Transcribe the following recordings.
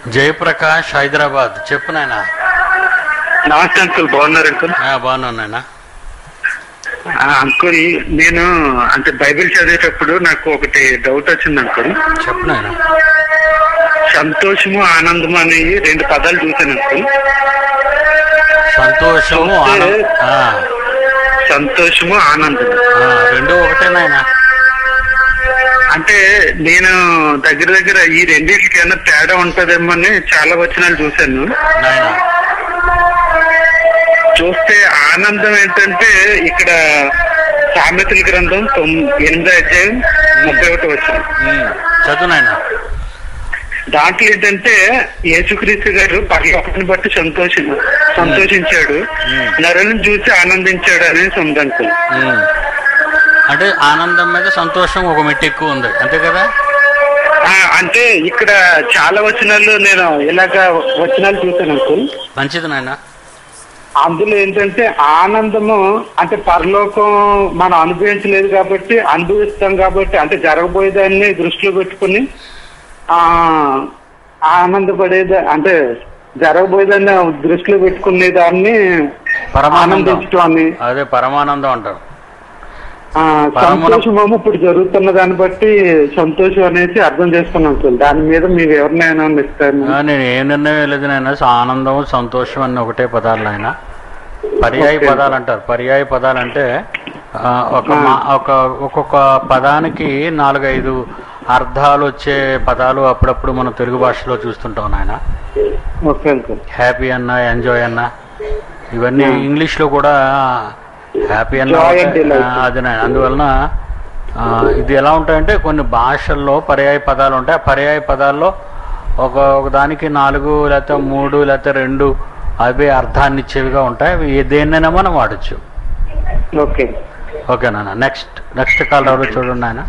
జయప్రకాష్ హైదరాబాద్ చెప్పు నాయన నమస్తే అంకుల్ బాగున్నారు అంకుల్ బాగున్నాను నాయన ఆ, అంకుల్ నేను అంటే బైబిల్ చదివేటప్పుడు నాకు ఒకటి డౌట్ వచ్చింది అంకుల్ చెప్పు నాయన సంతోషము ఆనందము అనే రెండు పదాలు చూశాను అంకుల్ సంతోషము ఆనందం ఆ, సంతోషము ఆనందము ఆ, రెండు ఒకటే నాయన అంటే నేను దగ్గర దగ్గర ఈ రెండింటికి ఏమైనా తేడా ఉంటదేమో అని చాలా వచనాలు చూశాను నాయన చూస్తే ఆనందం ఏంటంటే ఇక్కడ సామెతల గ్రంథం తొమ్- ఎనిమిదో అధ్యాయం ముప్పై ఒకటి వచ్చిన ఉమ్, చదువు నాయన దాంట్లో ఏంటంటే యేసుక్రీస్తు గారు పరలోకాన్ని బట్టి సంతోషి సంతోషించాడు మ్మ్. నరులను చూసి ఆనందించాడు అనేది ఉంది అంకుల్ ఉమ్. అంటే ఆనందం మీద సంతోషం ఒక మెట్టు ఎక్కువ ఉంది అంతే కదా ఆ, అంటే ఇక్కడ చాలా వచనాలు నేను ఇలాగ వచనాలు చూశాను అంకుల్ మంచిది నాయన అందులో ఏంటంటే ఆనందము అంటే పరలోకం మనం అనుభవించలేదు కాబట్టి అనుభవిస్తాం కాబట్టి అంటే జరగబోయేదాన్ని దృష్టిలో పెట్టుకుని ఆ ఆనందపడేది అంటే జరగబోయేదాన్ని దృష్టిలో పెట్టుకునే దాన్ని పరమానందం ఆనందించడం అని అదే పరమానందం అంటారు ఆ, పరమానం- సంతోషమేమో ఇప్పుడు జరుగుతున్న దాన్ని బట్టి సంతోషం అనేసి అర్థం చేసుకున్నాం సార్ దాని మీద మీరు ఎవరినైనా ఇస్తాను ఆ, నేను ఏ నిర్ణయం లేదు నాయన ఆనందం సంతోషం అన్న ఒకటే పదాలు నాయన పర్యాయ ఓకే. పదాలు అంటారు పర్యాయ పదాలు అంటే ఆ, ఒక మా ఒక ఒక్కొక్క పదానికి నాలుగైదు అర్థాలు వచ్చే పదాలు అప్పుడప్పుడు మనం తెలుగు భాషలో చూస్తుంటాం నాయన ఓకే అంకుల్ హ్యాపీ అన్న ఎంజాయ్ అన్న ఇవన్నీ Yeah. ఇంగ్లీష్లో కూడా హ్యాపీ అన్న Joy ఒకటే. and delight. ఆ, అది నాయన అందువలన ఆ, ఇది ఎలా ఉంటాయంటే కొన్ని భాషల్లో పర్యాయ పదాలు ఉంటాయి ఆ పర్యాయ పదాల్లో ఒక ఒక దానికి నాలుగు లేకపోతే మూడు లేకపోతే రెండు అవే అర్థాన్ని ఇచ్చేవిగా ఉంటాయి అవి ఏ- దేన్నైనా మనం వాడచ్చు ఓకే ఓకే నాన్న నెక్స్ట్ నెక్స్ట్ కాల్ ఎవరు చూడండి ఆయన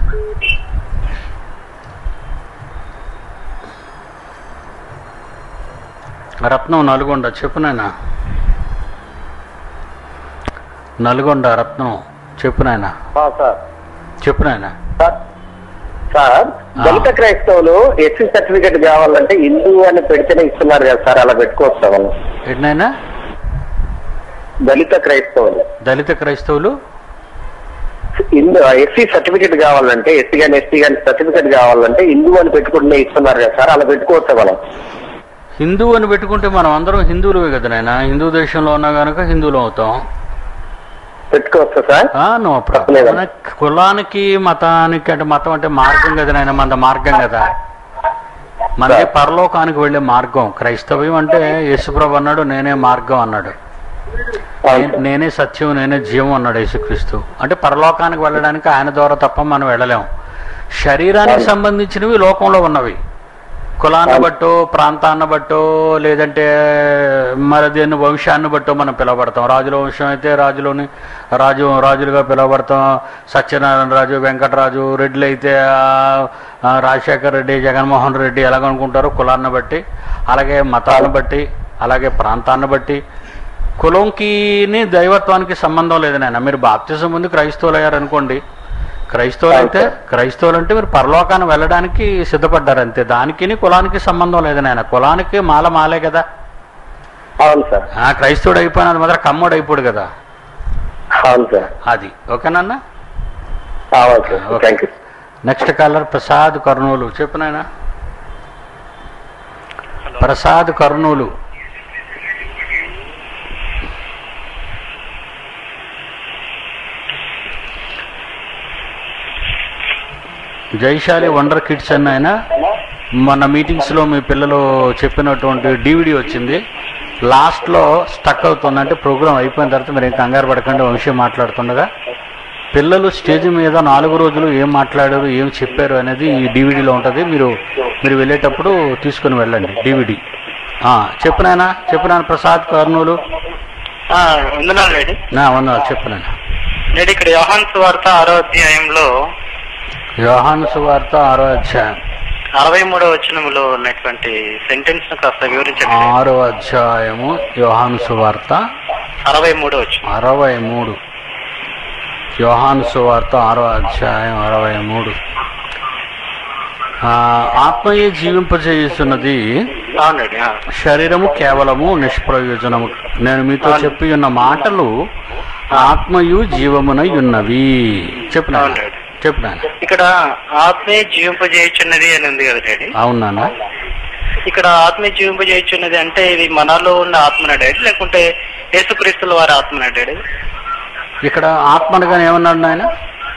రత్నం నల్గొండ చెప్పు నాయన నల్గొండ రత్నం చెప్పు నాయన సార్ చెప్పు నాయన సార్ సార్ దళిత క్రైస్తవులు ఎస్సీ సర్టిఫికేట్ కావాలంటే హిందూ అని పెడితేనే ఇస్తున్నారు కదా సార్ అలా పెట్టుకోవచ్చా వాళ్ళు ఏంటైనా దళిత క్రైస్తవులు దళిత క్రైస్తవులు హిందూ ఎస్సీ సర్టిఫికేట్ కావాలంటే ఎస్సీ కానీ ఎస్టీ కానీ సర్టిఫికేట్ కావాలంటే హిందూ అని పెట్టుకుంటే ఇస్తున్నారు కదా సార్ అలా పెట్టుకోవచ్చా మనం హిందూ అని పెట్టుకుంటే మనం అందరం హిందువులమే కదా నాయన హిందూ దేశంలో ఉన్నా కనుక హిందువులు అవుతాం పెట్టుకోవచ్చా సార్ ఆ, నో ప్రాబ్లం తప్పలేదా? మన కులానికి మతానికి అంటే మతం అంటే మార్గం కదా నాయన మన మార్గం కదా మనది పరలోకానికి వెళ్ళే మార్గం క్రైస్తవ్యం అంటే యేసుప్రభు అన్నాడు నేనే మార్గం అన్నాడు అవును నే- నేనే సత్యం నేనే జీవం అన్నాడు యేసుక్రీస్తు అంటే పరలోకానికి వెళ్ళడానికి ఆయన ద్వారా తప్ప మనం వెళ్ళలేం శరీరానికి సంబంధించినవి లోకంలో ఉన్నవి కులాన్ని బట్టో ప్రాంతాన్ని బట్టో లేదంటే మరి దేని వంశాన్ని బట్టో మనం పిలువబడతాం రాజుల వంశం అయితే రాజులోని రాజు రాజులుగా పిలువబడతాం సత్యనారాయణ రాజు వెంకటరాజు రెడ్డిలు అయితే ఆ, ఆ, రాజశేఖర రెడ్డి జగన్మోహన్ రెడ్డి ఎలాగనుకుంటారో కులాన్ని బట్టి అలాగే మతాన్ని బట్టి అలాగే ప్రాంతాన్ని బట్టి కులంకి దైవత్వానికి సంబంధం లేదు నాయన మీరు బాప్తిజం ముందు క్రైస్తవులు అయ్యారు అనుకోండి క్రైస్తవులు అయితే క్రైస్తవులు అంటే మీరు పరలోకాన్ని వెళ్ళడానికి సిద్ధపడ్డారు అంతే దానికి కులానికి సంబంధం లేదు నాయన కులానికి మాల మాలే కదా అవును సార్ ఆ క్రైస్తవుడు అయిపోయిన అది మాత్రం కమ్మోడు అయిపోడు కదా అవును సార్ అది ఓకేనన్నా అవును sir okay. Thank you next caller Prasad Kurnool చెప్పు నాయన ప్రసాద్ కర్నూలు జైశాలి వండర్ కిడ్స్ అన్న ఆయన మన మీటింగ్స్లో మీ పిల్లలు చెప్పినటువంటి డివిడి వచ్చింది లాస్ట్లో స్టక్ అవుతుంది అంటే ప్రోగ్రామ్ అయిపోయిన తర్వాత మీరు ఏం కంగారు పడకండి వంశీ మాట్లాడుతుండగా పిల్లలు స్టేజ్ మీద నాలుగు రోజులు ఏం మాట్లాడారు ఏం చెప్పారు అనేది ఈ డివిడీలో ఉంటుంది మీరు మీరు వెళ్ళేటప్పుడు తీసుకుని వెళ్ళండి డివిడి చెప్పునాయనా చెప్పునాయన ప్రసాద్ కర్నూలు వందనాలు లేడీ నా వంద చెప్పునాయన నేను ఇక్కడ యోహాన్ సువార్త ఆరో అధ్యాయంలో యోహాను సువార్త ఆరో అధ్యాయం అరవై మూడో వచనములో ఉన్నటువంటి సెంటెన్స్ ను కాస్త వివరించండి ఆరో అధ్యాయము యోహాను సువార్త అరవై మూడో వచనం అరవై మూడు యోహాను సువార్త ఆరో అధ్యాయం అరవై మూడు ఆ, ఆత్మయే జీవింపజేస్తున్నది అవునండి ఆ. శరీరము కేవలము నిష్ప్రయోజనము నేను మీతో అవును. చెప్పి ఉన్న మాటలు ఆత్మయు జీవమునై ఉన్నవి చెప్పిన అవునండి. చెప్పిన ఇక్కడ ఆత్మే జీవింపజేయుచున్నది అని ఉంది కదా డాడీ అవునా ఇక్కడ ఆత్మే జీవింపజేయుచున్నది అంటే ఇది మనలో ఉన్న ఆత్మనా డాడీ లేకుంటే యేసుక్రీస్తుల వారి ఆత్మనా డాడీ ఇక్కడ ఆత్మనగా ఏమన్నాడు ఆయన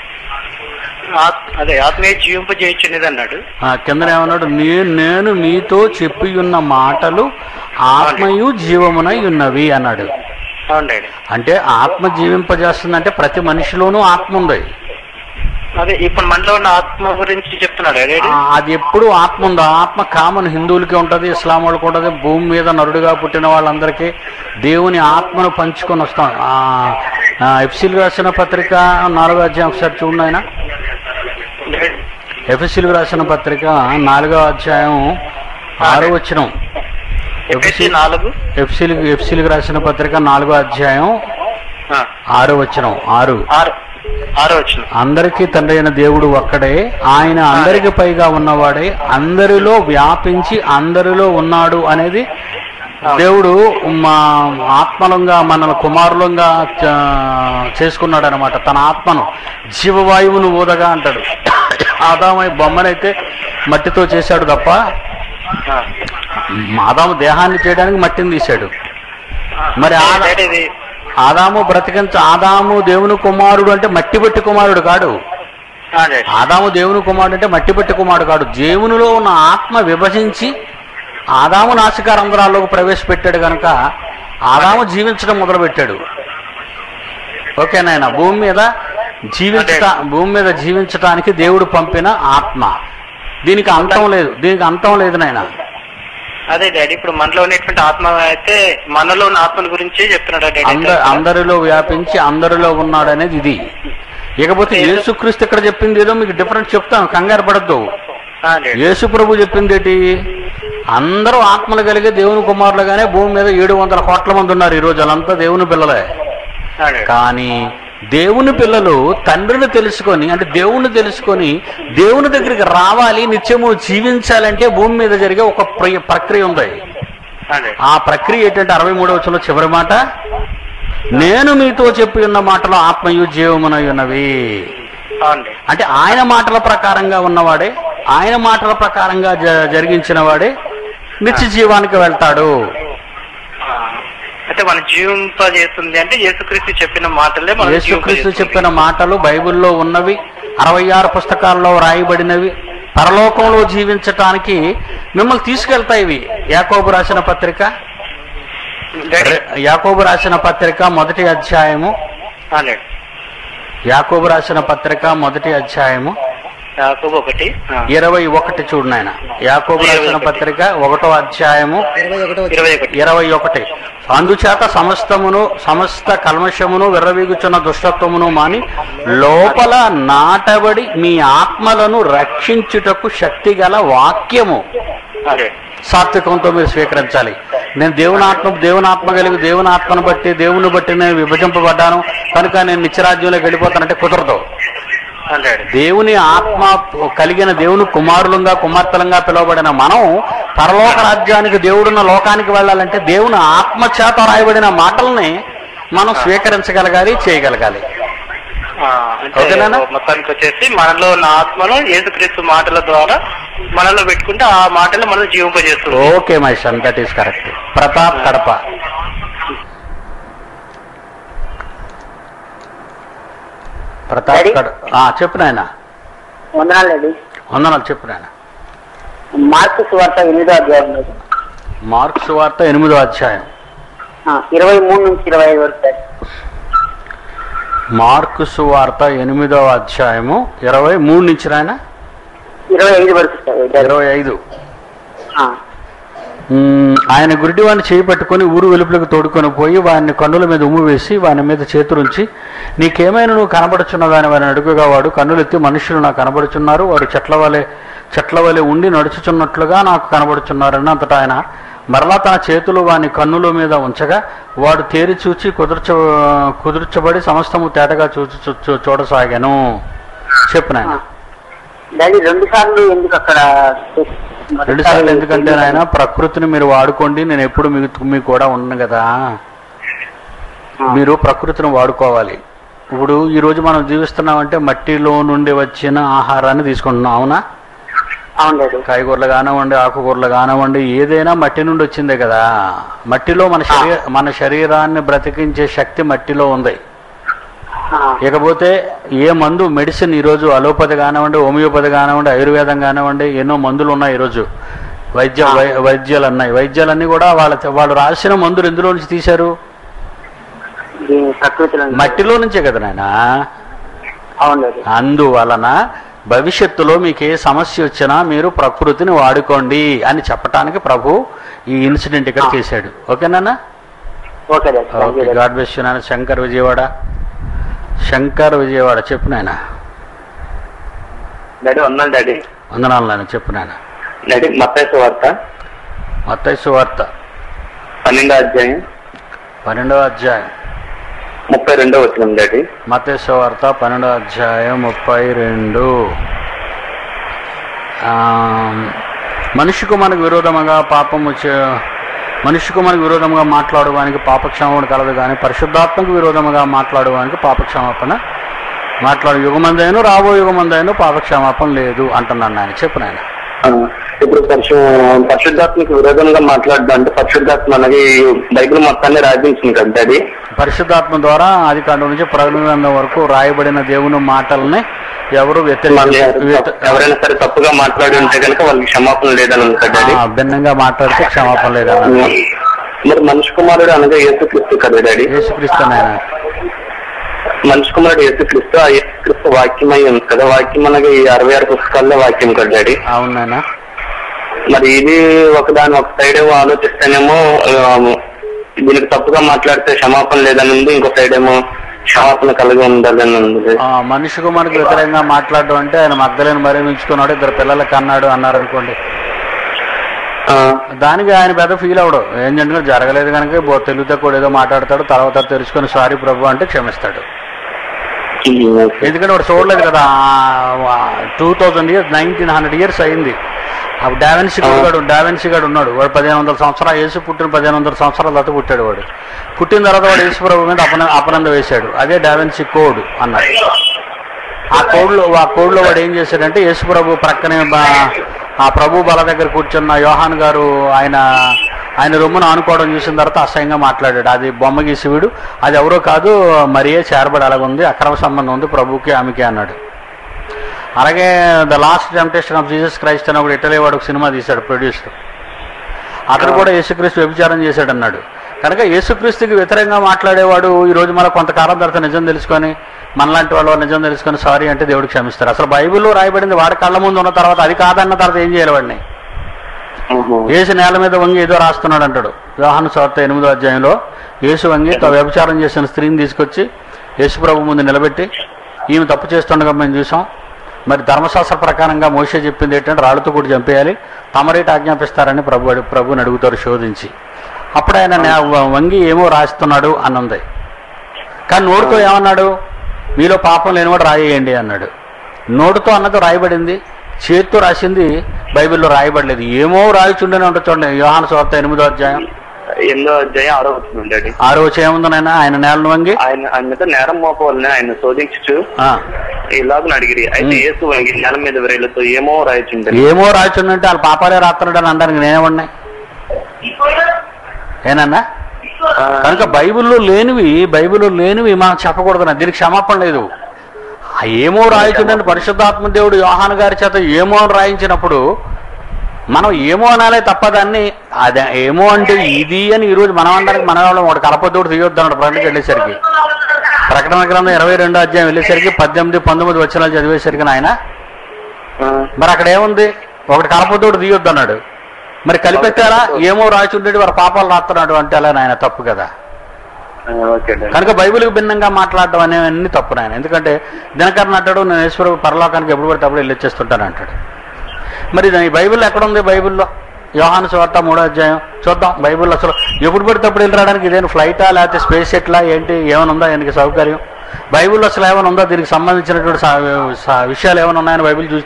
ఆత్- అదే ఆత్మే జీవింపజేయుచున్నది అన్నాడు ఆ కింద ఏమన్నాడు నేను నేను మీతో చెప్పి ఉన్న మాటలు ఆత్మయు జీవమునై ఉన్నవి అన్నాడు అవును డాడీ అంటే ఆత్మ జీవింపజేస్తుందంటే ప్రతి మనిషిలోనూ ఆత్మ ఉంది అదే ఇప్పుడు మనలో ఉన్న ఆత్మ గురించి చెప్తున్నాడు డాడీ ఆ, అది ఎప్పుడు ఆత్మ ఉంది ఆ ఆత్మ కామన్ హిందువులకి ఉంటుంది ఇస్లాం వాళ్ళకి ఉంటుంది భూమి మీద నరుడుగా పుట్టిన వాళ్ళందరికీ దేవుని ఆత్మను పంచుకొని వస్తాం ఆ, ఆ, ఎఫ్సీలు రాసిన పత్రిక నాలుగో అధ్యాయం ఒకసారి చూడండి ఆయన ఎఫ్ఎస్సీలకు రాసిన పత్రిక నాలుగో అధ్యాయం ఆరో వచ్చిన ఎఫ్ఎస్సి నాలుగు ఎఫ్సీలకు ఎఫ్సీలకు రాసిన పత్రిక నాలుగో అధ్యాయం ఆ, ఆరో వచ్చిన ఆరు ఆరు ఆరో వచ్చిన అందరికీ తండ్రి అయిన దేవుడు ఒక్కడే ఆయన అందరికి పైగా ఉన్నవాడే అందరిలో వ్యాపించి అందరిలో ఉన్నాడు అనేది దేవుడు మా ఆత్మలంగా మనల్ని కుమారులంగా చ- చేసుకున్నాడు అనమాట తన ఆత్మను జీవవాయువును ఊదగా అంటాడు ఆదామై బొమ్మనైతే మట్టితో చేశాడు తప్ప ఆ. ఆదాము దేహాన్ని చేయడానికి మట్టిని తీశాడు మరి ఆ- డాడీ ఇది ఆదాము బ్రతికించ ఆదాము దేవుని కుమారుడు అంటే మట్టి బట్టి కుమారుడు కాడు ఆ, డాడీ ఆదాము దేవుని కుమారుడు అంటే మట్టి పట్టి కుమారుడు కాడు దేవునిలో ఉన్న ఆత్మ విభజించి ఆదాము నాసికారంధ్రాల్లోకి ప్రవేశపెట్టాడు కనుక ఆదాము జీవించడం మొదలుపెట్టాడు ఓకేనాయన భూమి మీద జీవించట భూమి మీద జీవించటానికి దేవుడు పంపిన ఆత్మ దీనికి అంతం లేదు దీనికి అంతం లేదు నాయన అదే డాడీ ఇప్పుడు మనలో ఉన్నటువంటి ఆత్మ అయితే మనలో ఉన్న ఆత్మల గురించి చెప్తున్నాడు డాడీ అంద అందరిలో వ్యాపించి అందరిలో ఉన్నాడు అనేది ఇది ఇకపోతే యేసుక్రీస్తు ఇక్కడ చెప్పింది ఏదో మీకు డిఫరెంట్ చెప్తాను కంగారు పడద్దు ఆ, డాడీ యేసు ప్రభు చెప్పింది ఏంటి అందరూ ఆత్మలు కలిగే దేవుని కుమారులుగానే భూమి మీద ఏడు వందల కోట్ల మంది ఉన్నారు ఈ రోజు వాళ్ళంతా దేవుని పిల్లలే ఆ, డాడీ కానీ దేవుని పిల్లలు తండ్రిని తెలుసుకొని అంటే దేవుణ్ణి తెలుసుకొని దేవుని దగ్గరికి రావాలి నిత్యము జీవించాలంటే భూమి మీద జరిగే ఒక ప్రియ- ప్రక్రియ ఉంది ఆ, డాడీ ఆ ప్రక్రియ ఏంటంటే అరవై మూడవ వచనంలో చివరి మాట నేను మీతో చెప్పి ఉన్న మాటలు ఆత్మయు జీవమునై ఉన్నవి అవును డాడీ అంటే ఆయన మాటల ప్రకారంగా ఉన్నవాడే ఆయన మాటల ప్రకారంగా జ- జరిగించిన వాడే నిత్య జీవానికి వెళ్తాడు ఆ, అంటే మన జీవింపజేస్తుంది అంటే యేసుక్రీస్తు చెప్పిన మాటలే మనం యేసుక్రీస్తు జీవింపజేస్తుంది. చెప్పిన మాటలు బైబిల్లో ఉన్నవి అరవై ఆరు పుస్తకాల్లో రాయబడినవి పరలోకంలో జీవించటానికి మిమ్మల్ని తీసుకెళ్తాయి ఇవి యాకోబు రాసిన పత్రిక డాడీ రె- యాకోబు రాసిన పత్రిక మొదటి అధ్యాయము ఆ, డాడీ యాకోబు రాసిన పత్రిక మొదటి అధ్యాయము యాకోబు ఒకటి ఆ, ఇరవై ఒకటి చూడు నాయన యాకోబు రాసిన పత్రిక ఒకటో అధ్యాయము ఇరవై ఒకటో ఇరవై ఒకటి ఇరవై ఒకటి అందుచేత సమస్తమును సమస్త కల్మషమును విర్రవీగుచున్న దుష్టత్వమును మాని లోపల నాటబడి మీ ఆత్మలను రక్షించుటకు శక్తి గల వాక్యము అదే సాత్వికంతో మీరు స్వీకరించాలి నేను దేవుని ఆత్మ దేవుని ఆత్మ కలిగి దేవుని ఆత్మను బట్టి దేవుని బట్టి నేను విభజింపబడ్డాను కనుక నేను నిత్యరాజ్యంలోకి వెళ్ళిపోతానంటే కుదరదు అదే దేవుని ఆత్మ కలిగిన దేవుని కుమారులంగా కుమార్తెలంగా పిలువబడిన మనం పరలోక రాజ్యానికి దేవుడున్న లోకానికి వెళ్ళాలంటే దేవుని ఆత్మ చేత రాయబడిన మాటల్ని మనం స్వీకరించగలగాలి చేయగలగాలి ఆ, అంటే ఓకేనా? మొత్తానికి వచ్చేసి మనలో ఉన్న ఆత్మను యేసుక్రీస్తు మాటల ద్వారా మనలో పెట్టుకుంటే ఆ మాటలు మనం జీవింపజేస్తుంది okay my son that is correct Pratap Kadapa Pratap Daddy? కడ ఆ, చెప్పు నాయన వందనాలండి వందనాలు చెప్పు నాయన మార్కు సువార్త ఎనిమిదో అధ్యాయం లేదు మార్క్స్ వార్త ఎనిమిదో అధ్యాయం ఇరవై మూడు నుంచి ఇరవై ఐదు వరకు సార్. మార్కు సువార్త ఎనిమిదవ అధ్యాయము ఇరవై మూడు నుంచి రాయన ఇరవై ఐదు వరకు సార్ ఇరవై ఐదు ఆ, మ్మ్, ఆయన గురిడివాడిని చేయి పట్టుకొని ఊరు వెలుపులకు తోడుకొని పోయి వాడిని కన్నుల మీద ఉమ్ము వేసి వాని మీద చేతులుంచి నీకేమైనా నువ్వు కనబడుచున్నదాని వారిని అడుగుగా వాడు కన్నులెత్తి మనుషులు నాకు కనబడుచున్నారు వారు చెట్ల వలె చెట్ల వలె ఉండి నడుచుచున్నట్లుగా నాకు కనబడుచున్నారని అంతటా ఆయన మరలా తన చేతులు వాని కన్నుల మీద ఉంచగా వాడు తేరి చూచి కుదుర్చ కుదుర్చబడి సమస్తము తేటగా చూచి చూ- చూ- చూడసాగాను చెప్పు నాయన డాడీ రెండు సార్లు ఎందుకు అక్కడ రెండు సార్లు ఎందుకంటే నాయన ప్రకృతిని మీరు వాడుకోండి నేను ఎప్పుడు మీకు మీకు కూడా ఉన్నాను కదా మీరు ప్రకృతిని వాడుకోవాలి ఇప్పుడు ఈ రోజు మనం జీవిస్తున్నామంటే మట్టిలో నుండి వచ్చిన ఆహారాన్ని తీసుకుంటున్నాం అవునా అవును డాడీ కాయగూరలు కానివ్వండి ఆకుకూరలు కానివ్వండి ఏదైనా మట్టి నుండి వచ్చిందే కదా మట్టిలో మన శరీర మన శరీరాన్ని బ్రతికించే శక్తి మట్టిలో ఉంది ఆ, ఇకపోతే ఏ మందు మెడిసిన్ ఈరోజు అలోపతి కానివ్వండి హోమియోపతి కానివ్వండి ఆయుర్వేదం కానివ్వండి ఎన్నో మందులు ఉన్నాయి ఈరోజు వైద్య వై- వైద్యాలు ఉన్నాయి వైద్యాలన్నీ కూడా వాళ్ళ వాళ్ళు రాసిన మందులు ఎందులో నుంచి తీశారు ఇది ప్రకృతిలో నుంచి. మట్టిలో నుంచే కదా నాయన అవును డాడీ అందువలన భవిష్యత్తులో మీకు ఏ సమస్య వచ్చినా మీరు ప్రకృతిని వాడుకోండి అని చెప్పటానికి ప్రభు ఈ ఇన్సిడెంట్ ఇక్కడ చేశాడు ఓకేనా okay daddy thank you okay daddy god best నాన్న శంకర్ విజయవాడ శంకర్ విజయవాడ చెప్పు నాయన డాడీ ఉన్నాను డాడీ వందనాలు నాయన చెప్పు నాయన డాడీ మత్తైసు వార్త మత్తైసు వార్త పన్నెండో అధ్యాయం పన్నెండవ అధ్యాయం ముప్పై రెండో వచ్చిన డాడీ మత్తైసు వార్త పన్నెండవ అధ్యాయం ముప్పై రెండు ఆ, మనిషికు మనకు విరోధముగా పాపము చే మనిషికు మనకు విరోధముగా మాట్లాడువానికి పాపక్షమాపణ కలదు కానీ పరిశుద్ధాత్మకు విరోధముగా మాట్లాడువానికి పాపక్షమాపణ మాట్లాడు యుగమందైన రాబో యుగమందైన పాపక్షమాపణ లేదు అంటున్నాను ఆయన చెప్పు నాయన ఆ, ఇప్పుడు పరిశు పరిశుద్ధాత్మకి విరోధంగా మాట్లాడడం అంటే పరిశుద్ధాత్మ అనేది బైబిల్ మొత్తాన్ని రాజించింది కదా డాడీ పరిశుద్ధాత్మ ద్వారా ఆది కాండం నుంచి ప్రకటన గ్రంథం వరకు రాయబడిన దేవుని మాటల్ని ఎవరు మన వ్యతిరేక ఎవరైనా సరే తప్పుగా మాట్లాడి ఉంటే కనుక వాళ్ళకి క్షమాపణ లేదని ఉంది కదా డాడీ ఆ, భిన్నంగా మాట్లాడితే క్షమాపణ లేదన్న మరి మనిషి కుమారుడు అనగా యేసుక్రీస్తు కదా డాడీ యేసుక్రీస్తు నాయన మనిషి కుమారుడు యేసుక్రీస్తు ఆ యేసుక్రీస్తు వాక్యమై ఉంది కదా వాక్యం అనగా ఈ అరవై ఆరు పుస్తకాల్లో వాక్యం కదా డాడీ అవును నాయన మరి ఇది ఒకదాని ఒక సైడ్ ఏమో ఆలోచిస్తేనేమో ఆ, దీనికి తప్పుగా మాట్లాడితే క్షమాపణ లేదని ఉంది ఇంకో సైడ్ ఏమో క్షమాపణ కలిగి ఉండాలని ఉంది ఆ, మనిషికి మనకు వ్యతిరేకంగా మాట్లాడడం అంటే ఆయన మగ్గలేని మరీ ఉంచుకున్నాడు ఇద్దరు పిల్లలకి అన్నాడు అన్నారు అనుకోండి ఆ, దానికి ఆయన పెద్ద ఫీల్ అవడు ఏం జరిగినా జరగలేదు కనుక బో తెలుగుతో కూడా ఏదో మాట్లాడతాడు తర్వాత తెలుసుకొని సారీ ప్రభు అంటే క్షమిస్తాడు ఎందుకంటే వాడు చూడలేదు కదా two thousand years nineteen hundred years అయింది అప్పుడు డావెన్సీ గాడు డావెన్సీ గాడు ఉన్నాడు వాడు పదిహేను వందల సంవత్సరాలు యేసు పుట్టిన పదిహేను వందల సంవత్సరాల తర్వాత పుట్టాడు వాడు పుట్టిన తర్వాత వాడు యేసు ప్రభు మీద అపన అపనంద వేశాడు అదే డావెన్సీ కోడ్ అన్నాడు ఆ కోడ్లో ఆ కోడ్లో వాడు ఏం చేశాడంటే యేసు ప్రభు ప్రక్కనే బా- ఆ ప్రభు బల దగ్గర కూర్చున్న యోహాన్ గారు ఆయన ఆయన రొమ్మును ఆనుకోవడం చూసిన తర్వాత అసహ్యంగా మాట్లాడాడు అది బొమ్మ గీసివిడు అది ఎవరో కాదు మరియే చేరబడి అలాగుంది అక్రమ సంబంధం ఉంది ప్రభుకి ఆమెకి అన్నాడు అలాగే the last temptation of Jesus Christ అని ఒకటి ఇటలీ వాడు ఒక సినిమా తీశాడు ప్రొడ్యూసర్ అతను కూడా యేసుక్రీస్తు వ్యభిచారం చేశాడు అన్నాడు కనుక యేసుక్రీస్తుకి వ్యతిరేకంగా మాట్లాడేవాడు ఈ రోజు మన కొంతకాలం తర్వాత నిజం తెలుసుకొని మనలాంటి వాళ్ళు నిజం తెలుసుకొని సారీ అంటే దేవుడు క్షమిస్తారు అసలు బైబిల్లో రాయబడింది వాడి కళ్ళ ముందు ఉన్న తర్వాత అది కాదన్న తర్వాత ఏం చేయాలి వాడిని ఉహు. యేసు నేల మీద వంగి ఏదో రాస్తున్నాడు అంటాడు యోహాను స్వార్త ఎనిమిదో అధ్యాయంలో యేసు వంగి తా వ్యభిచారం చేసిన స్త్రీని తీసుకొచ్చి యేసు ప్రభు ముందు నిలబెట్టి ఈమె తప్పు చేస్తుండగా మేము చూసాం మరి ధర్మశాస్త్ర ప్రకారంగా మోసే చెప్పింది ఏంటంటే రాళ్ళతో కూడా చంపేయాలి తమరేట ఆజ్ఞాపిస్తారని ప్రభు ప్రభుని అడుగుతారు శోధించి అప్పుడు ఆయన నే- వంగి ఏమో రాస్తున్నాడు అని ఉంది కానీ నోటితో ఏమన్నాడు మీలో పాపం లేనివాడు రాయేయండి అన్నాడు నోటితో అన్నది రాయబడింది చేతితో రాసింది బైబిల్లో రాయబడలేదు ఏమో రాయిచుండని ఉంటుంది చూడండి యోహాను స్వార్త ఎనిమిదో అధ్యాయం ఎనిమిదో అధ్యాయం ఆరో వచ్చిన డాడీ ఆరో వచ్చి ఏముందనైనా ఆయన నేలను వంగి ఆయన ఆయన మీద నేరం మోపవాలని ఆయన శోధించు ఆ, ఇలాగ అడిగిరి అయితే ఉమ్. యేసు వంగి నేల మీద వేలతో ఏమో రాయచుండే ఏమో రాయిచుండంటే వాళ్ళ పాపాలే రాస్తున్నాడు అని అనడానికి నేనేమన్నాయి ఏనన్నా కనుక బైబిల్లో లేనివి బైబిల్లో లేనివి మనం చెప్పకూడదు దీనికి క్షమాపణ లేదు ఆ ఏమో రాయించుండని పరిశుద్ధాత్మ దేవుడు యోహాన్ గారి చేత ఏమో అని రాయించినప్పుడు మనం ఏమో అనాలే తప్ప దాన్ని అదే ఏమో అంటే ఇది అని ఈరోజు మనం అనడానికి మన వాళ్ళం ఒకటి కలపతోడు తీయొద్దు అన్నాడు ప్రకటనకి వెళ్ళేసరికి ప్రకటన గ్రంథం ఇరవై రెండో అధ్యాయం వెళ్ళేసరికి పద్దెనిమిది పంతొమ్మిది వచనాలు చదివేసరికి నాయన మరి అక్కడ ఏముంది ఒకటి కలపతోడు తీయొద్దు అన్నాడు మరి కలిపెట్టారా ఏమో రాచుండేది వారి పాపాలు రాస్తున్నాడు అంటే అలా నాయన తప్పు కదా ఓకే డాడీ కనుక బైబిల్కి భిన్నంగా మాట్లాడడం అనేవన్నీ తప్పు నాయన ఎందుకంటే దినకరణ అంటాడు నేను ఈశ్వరు పరలోకానికి ఎప్పుడు పడితే అప్పుడు వెళ్ళొచ్చేస్తుంటాను అంటాడు మరి ఇది ఈ బైబిల్ ఎక్కడ ఉంది బైబిల్లో యోహాను స్వార్త మూడో అధ్యాయం చూద్దాం బైబిల్ అసలు ఎప్పుడు పడితే అప్పుడు వెళ్ళి రావడానికి ఇదేం ఫ్లైటా లేకపోతే స్పేస్ ఎట్లా ఏంటి ఏమైనా ఉందా దీనికి సౌకర్యం బైబిల్ అసలు ఏమైనా ఉందా దీనికి సంబంధించినటువంటి సా- సా- విషయాలు ఏమైనా ఉన్నాయని బైబిల్ చూస్తే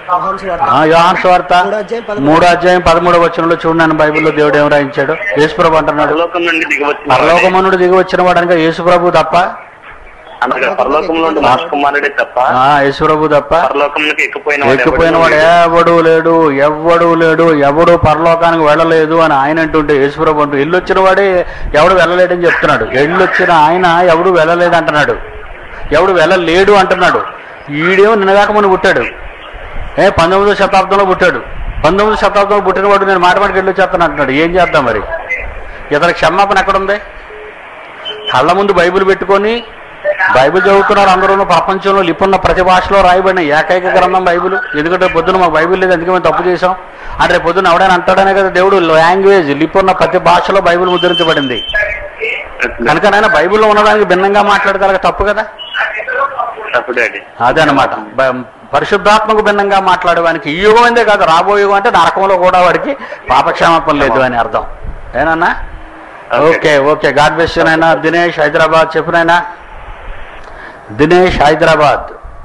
యోహాను సువార్త. ఆ, యోహాను స్వార్త మూడో అధ్యాయం పదమూడు. మూడో అధ్యాయం పదమూడో వచనంలో చూడండి బైబిల్లో దేవుడు ఏం రాయించాడు యేసుప్రభు అంటున్నాడు పరలోకం నుండి దిగవచ్చిన పరలోకమనుడు దిగి వచ్చిన వాడు అనగా యేసుప్రభు తప్ప అనగా పరలోకంలో నుండి మనిషి కుమారుడే తప్ప ఆ యేసుప్రభు తప్ప పరలోకంలోకి ఎక్కిపోయిన వాడు ఎక్కిపోయిన వాడు ఎవడూ ఎవడు లేడు ఎవడు లేడు ఎవడు పరలోకానికి వెళ్ళలేదు అని ఆయన అంటుంటే యేసుప్రభు అంటూ ఇల్లు వచ్చిన వాడే ఎవడు వెళ్ళలేడని చెప్తున్నాడు ఎల్లు వచ్చిన ఆయన ఎవడు వెళ్ళలేదు అంటున్నాడు ఎవడు వెళ్ళలేడు అంటున్నాడు ఈడేమో నిన్నగాక మనం పుట్టాడు ఏ పంతొమ్మిదో శతాబ్దంలో పుట్టాడు పంతొమ్మిదో శతాబ్దంలో పుట్టినవాడు నేను మాట మాటకి వెళ్ళి వచ్చేస్తాను అంటున్నాడు ఏం చేద్దాం మరి ఇతనికి క్షమాపణ ఎక్కడుంది కళ్ళ ముందు బైబిల్ పెట్టుకొని బైబిల్ చదువుతున్నారు అందరూ ప్రపంచంలో లిపున్న ప్రతి భాషలో రాయబడిన ఏకైక గ్రంథం బైబిల్ ఎందుకంటే పొద్దున మాకు బైబిల్ లేదు అందుకే మేము తప్పు చేసాం అంటే రేపు పొద్దున ఎవడైనా అంటాడనే కదా దేవుడు లాంగ్వేజ్ లిపున్న ప్రతి భాషలో బైబిల్ ముద్రించబడింది కనుక నాయన బైబిల్లో ఉన్నదానికి భిన్నంగా మాట్లాడగలగ తప్పు కదా తప్పు డాడీ అదే అనమాట పరిశుద్ధాత్మకు భిన్నంగా మాట్లాడేవానికి ఈ యుగం అందే కాదు రాబోయే యుగం అంటే నరకంలో కూడా వాడికి పాపక్షేమపం లేదు అని అర్థం ఏనన్నా ఓకే ఓకే గాడ్ బెస్ట్ నాయనా దినేష్ హైదరాబాద్ చెప్పునైనా దినేష్ హైదరాబాద్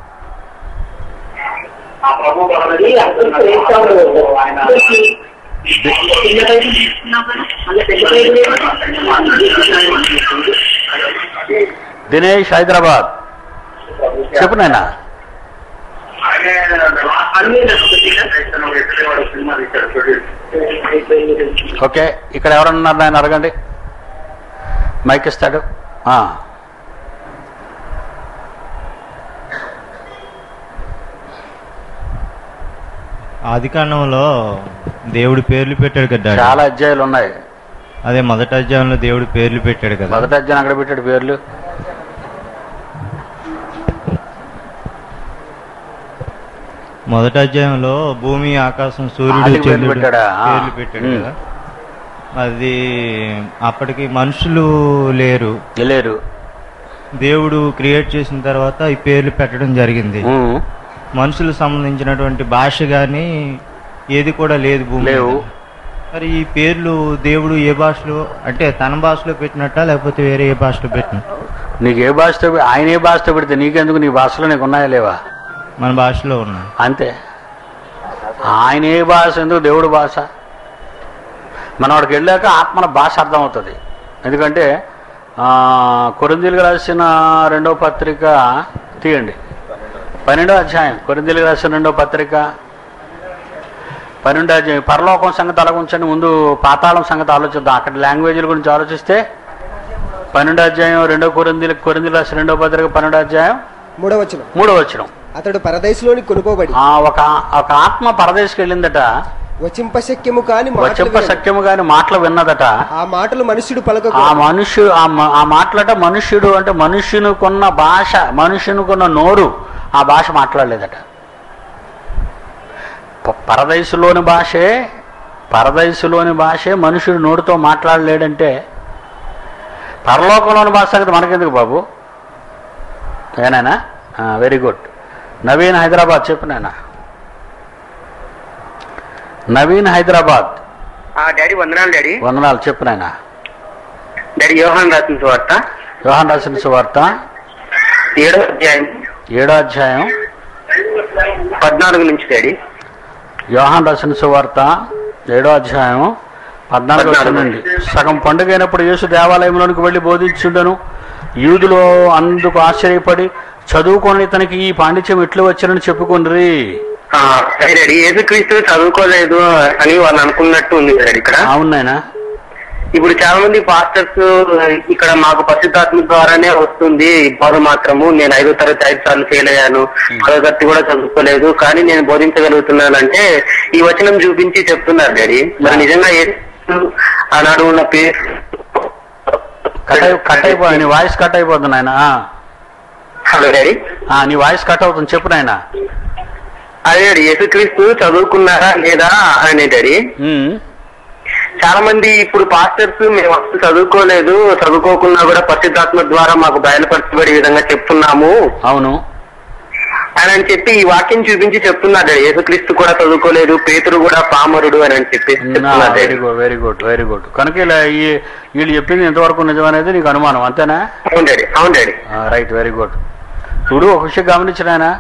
దినేష్ హైదరాబాద్ చెప్పునైనా ఓకే ఇక్కడ ఎవరన్నా ఉన్నారు ఆయన అడగండి మైక్ ఇస్తాడు ఆ. ఆది కాండంలో దేవుడు పేర్లు పెట్టాడు కదా డాడీ. చాలా అధ్యాయులు ఉన్నాయి అదే మొదటి అధ్యాయంలో దేవుడు పేర్లు పెట్టాడు కదా మొదటి అధ్యాయం అక్కడ పెట్టాడు పేర్లు మొదటి అధ్యాయంలో భూమి ఆకాశం సూర్యుడు ఆదికి పేర్లు చంద్రుడు పెట్టాడా? ఆ. పేర్లు పెట్టాడు ఉమ్. కదా అది అప్పటికి మనుషులు లేరు లేరు దేవుడు క్రియేట్ చేసిన తర్వాత ఈ పేర్లు పెట్టడం జరిగింది ఉమ్. మనుషులకు సంబంధించినటువంటి భాష కానీ ఏది కూడా లేదు భూమి మీద. లేవు. మరి ఈ పేర్లు దేవుడు ఏ భాషలో అంటే తన భాషలో పెట్టినట్టా లేకపోతే వేరే ఏ భాషలో పెట్టిన నీకు ఏ భాషతో పె- ఆయన ఏ భాషతో పెడితే నీకెందుకు నీ భాషలో నీకు ఉన్నాయా లేవా మన భాషలో ఉన్నాయి అంతే ఆయన ఏ భాష ఎందుకు దేవుడు భాష మనం అక్కడికి వెళ్ళాక ఆత్మన భాష అర్థమవుతుంది ఎందుకంటే ఆ, కొరింథీయులకు రాసిన రెండో పత్రిక తీయండి పన్నెండో అధ్యాయం కొరింథీయులకు రాసిన రెండో పత్రిక పన్నెండో అధ్యాయం పరలోకం సంగతి అలాగుంచండి ముందు పాతాళం సంగతి ఆలోచిద్దాం అక్కడ లాంగ్వేజ్ల గురించి ఆలోచిస్తే పన్నెండో అధ్యాయం రెండో కొరిందీలకు కొరిందీలు రాసిన రెండో పత్రిక పన్నెండో అధ్యాయం మూడవ వచనం మూడో వచ్చినం అతడు పరదేశంలోని కొనుకోబడి ఆ ఒక ఒక ఆత్మ పరదేశకి వెళ్ళిందట వచింపశక్యము కాని మాటలు వచ్చంప వినను. సత్యము గాని మాటలు విన్నదట ఆ మాటలు మనుష్యుడు ఆ పలక మనుష్యు ఆ మ- ఆ మాటలట మనుష్యుడు అంటే మనుష్యునికున్న భాష మనుష్యునికున్న నోరు ఆ భాష మాట్లాడలేదట ప- పరదైసులోని భాషే పరదైసులోని భాషే మనుషుడు నోటితో మాట్లాడలేడంటే పరలోకంలోని భాష సంగతి మనకెందుకు బాబు ఏనాయనా వెరీ గుడ్ నవీన్ హైదరాబాద్ చెప్పు నాయనా నవీన్ హైదరాబాద్ డాడీ వందనాలు డాడీ వందనాలు చెప్పు నాయనా డాడీ యోహాన్ రాసిన వార్త యోహాన్ రాసిన సువార్త ఏడో అధ్యాయం ఏడో అధ్యాయం పద్నాలుగు నుంచి డాడీ యోహాన్ రాసిన సువార్త ఏడో అధ్యాయం పద్నాలుగు వచ్చిన నుండి సగం పండుగ అయినప్పుడు యేసు దేవాలయంలోనికి వెళ్ళి బోధించుండను యూదులో అందుకు ఆశ్చర్యపడి చదువుకొని ఇతనికి ఈ పాండిత్యం ఎట్లు వచ్చినని చెప్పుకుండ్రి ఆ, సరే డాడీ యేసుక్రీస్తు చదువుకోలేదు అని వాళ్ళు అనుకున్నట్టు ఉంది డాడీ ఇక్కడ అవునాయనా ఇప్పుడు చాలా మంది పాస్టర్స్ ఇక్కడ మాకు పరిశుద్ధాత్మ ద్వారానే వస్తుంది బోధ మాత్రము నేను ఐదో తరగతి ఐదు సార్లు ఫెయిల్ అయ్యాను పదో తరగతి కూడా చదువుకోలేదు కానీ నేను బోధించగలుగుతున్నానంటే ఈ వచనం చూపించి చెప్తున్నారు డాడీ మరి నిజంగా యేసు ఆనాడు ఉన్న పేరు కట్ అయి కట్ అయిపోయి నీ వాయిస్ కట్ అయిపోతుంది నాయన హలో డాడీ నీ వాయిస్ కట్ అవుతుంది చెప్పు నాయన అదే డాడీ యేసుక్రీస్తు చదువుకున్నారా లేదా అని డాడీ చాలా మంది ఇప్పుడు పాస్టర్స్ మేము అసలు చదువుకోలేదు చదువుకోకున్నా కూడా పరిశుద్ధాత్మ ద్వారా మాకు బయలుపరచబడే విధంగా చెప్తున్నాము అవును అని అని చెప్పి ఈ వాక్యం చూపించి చెప్తున్నాడు యేసుక్రీస్తు కూడా చదువుకోలేదు పేతురు కూడా పామరుడు అని అని చెప్పి చెప్తున్నాడు very good very good very good కనుక ఇలా ఈ వీళ్ళు చెప్పింది ఎంతవరకు నిజం అనేది నీకు అనుమానం అంతేనా అవును డాడీ అవును డాడీ రైట్ వెరీ గుడ్ చూడు ఒక విషయం గమనించిన ఆయన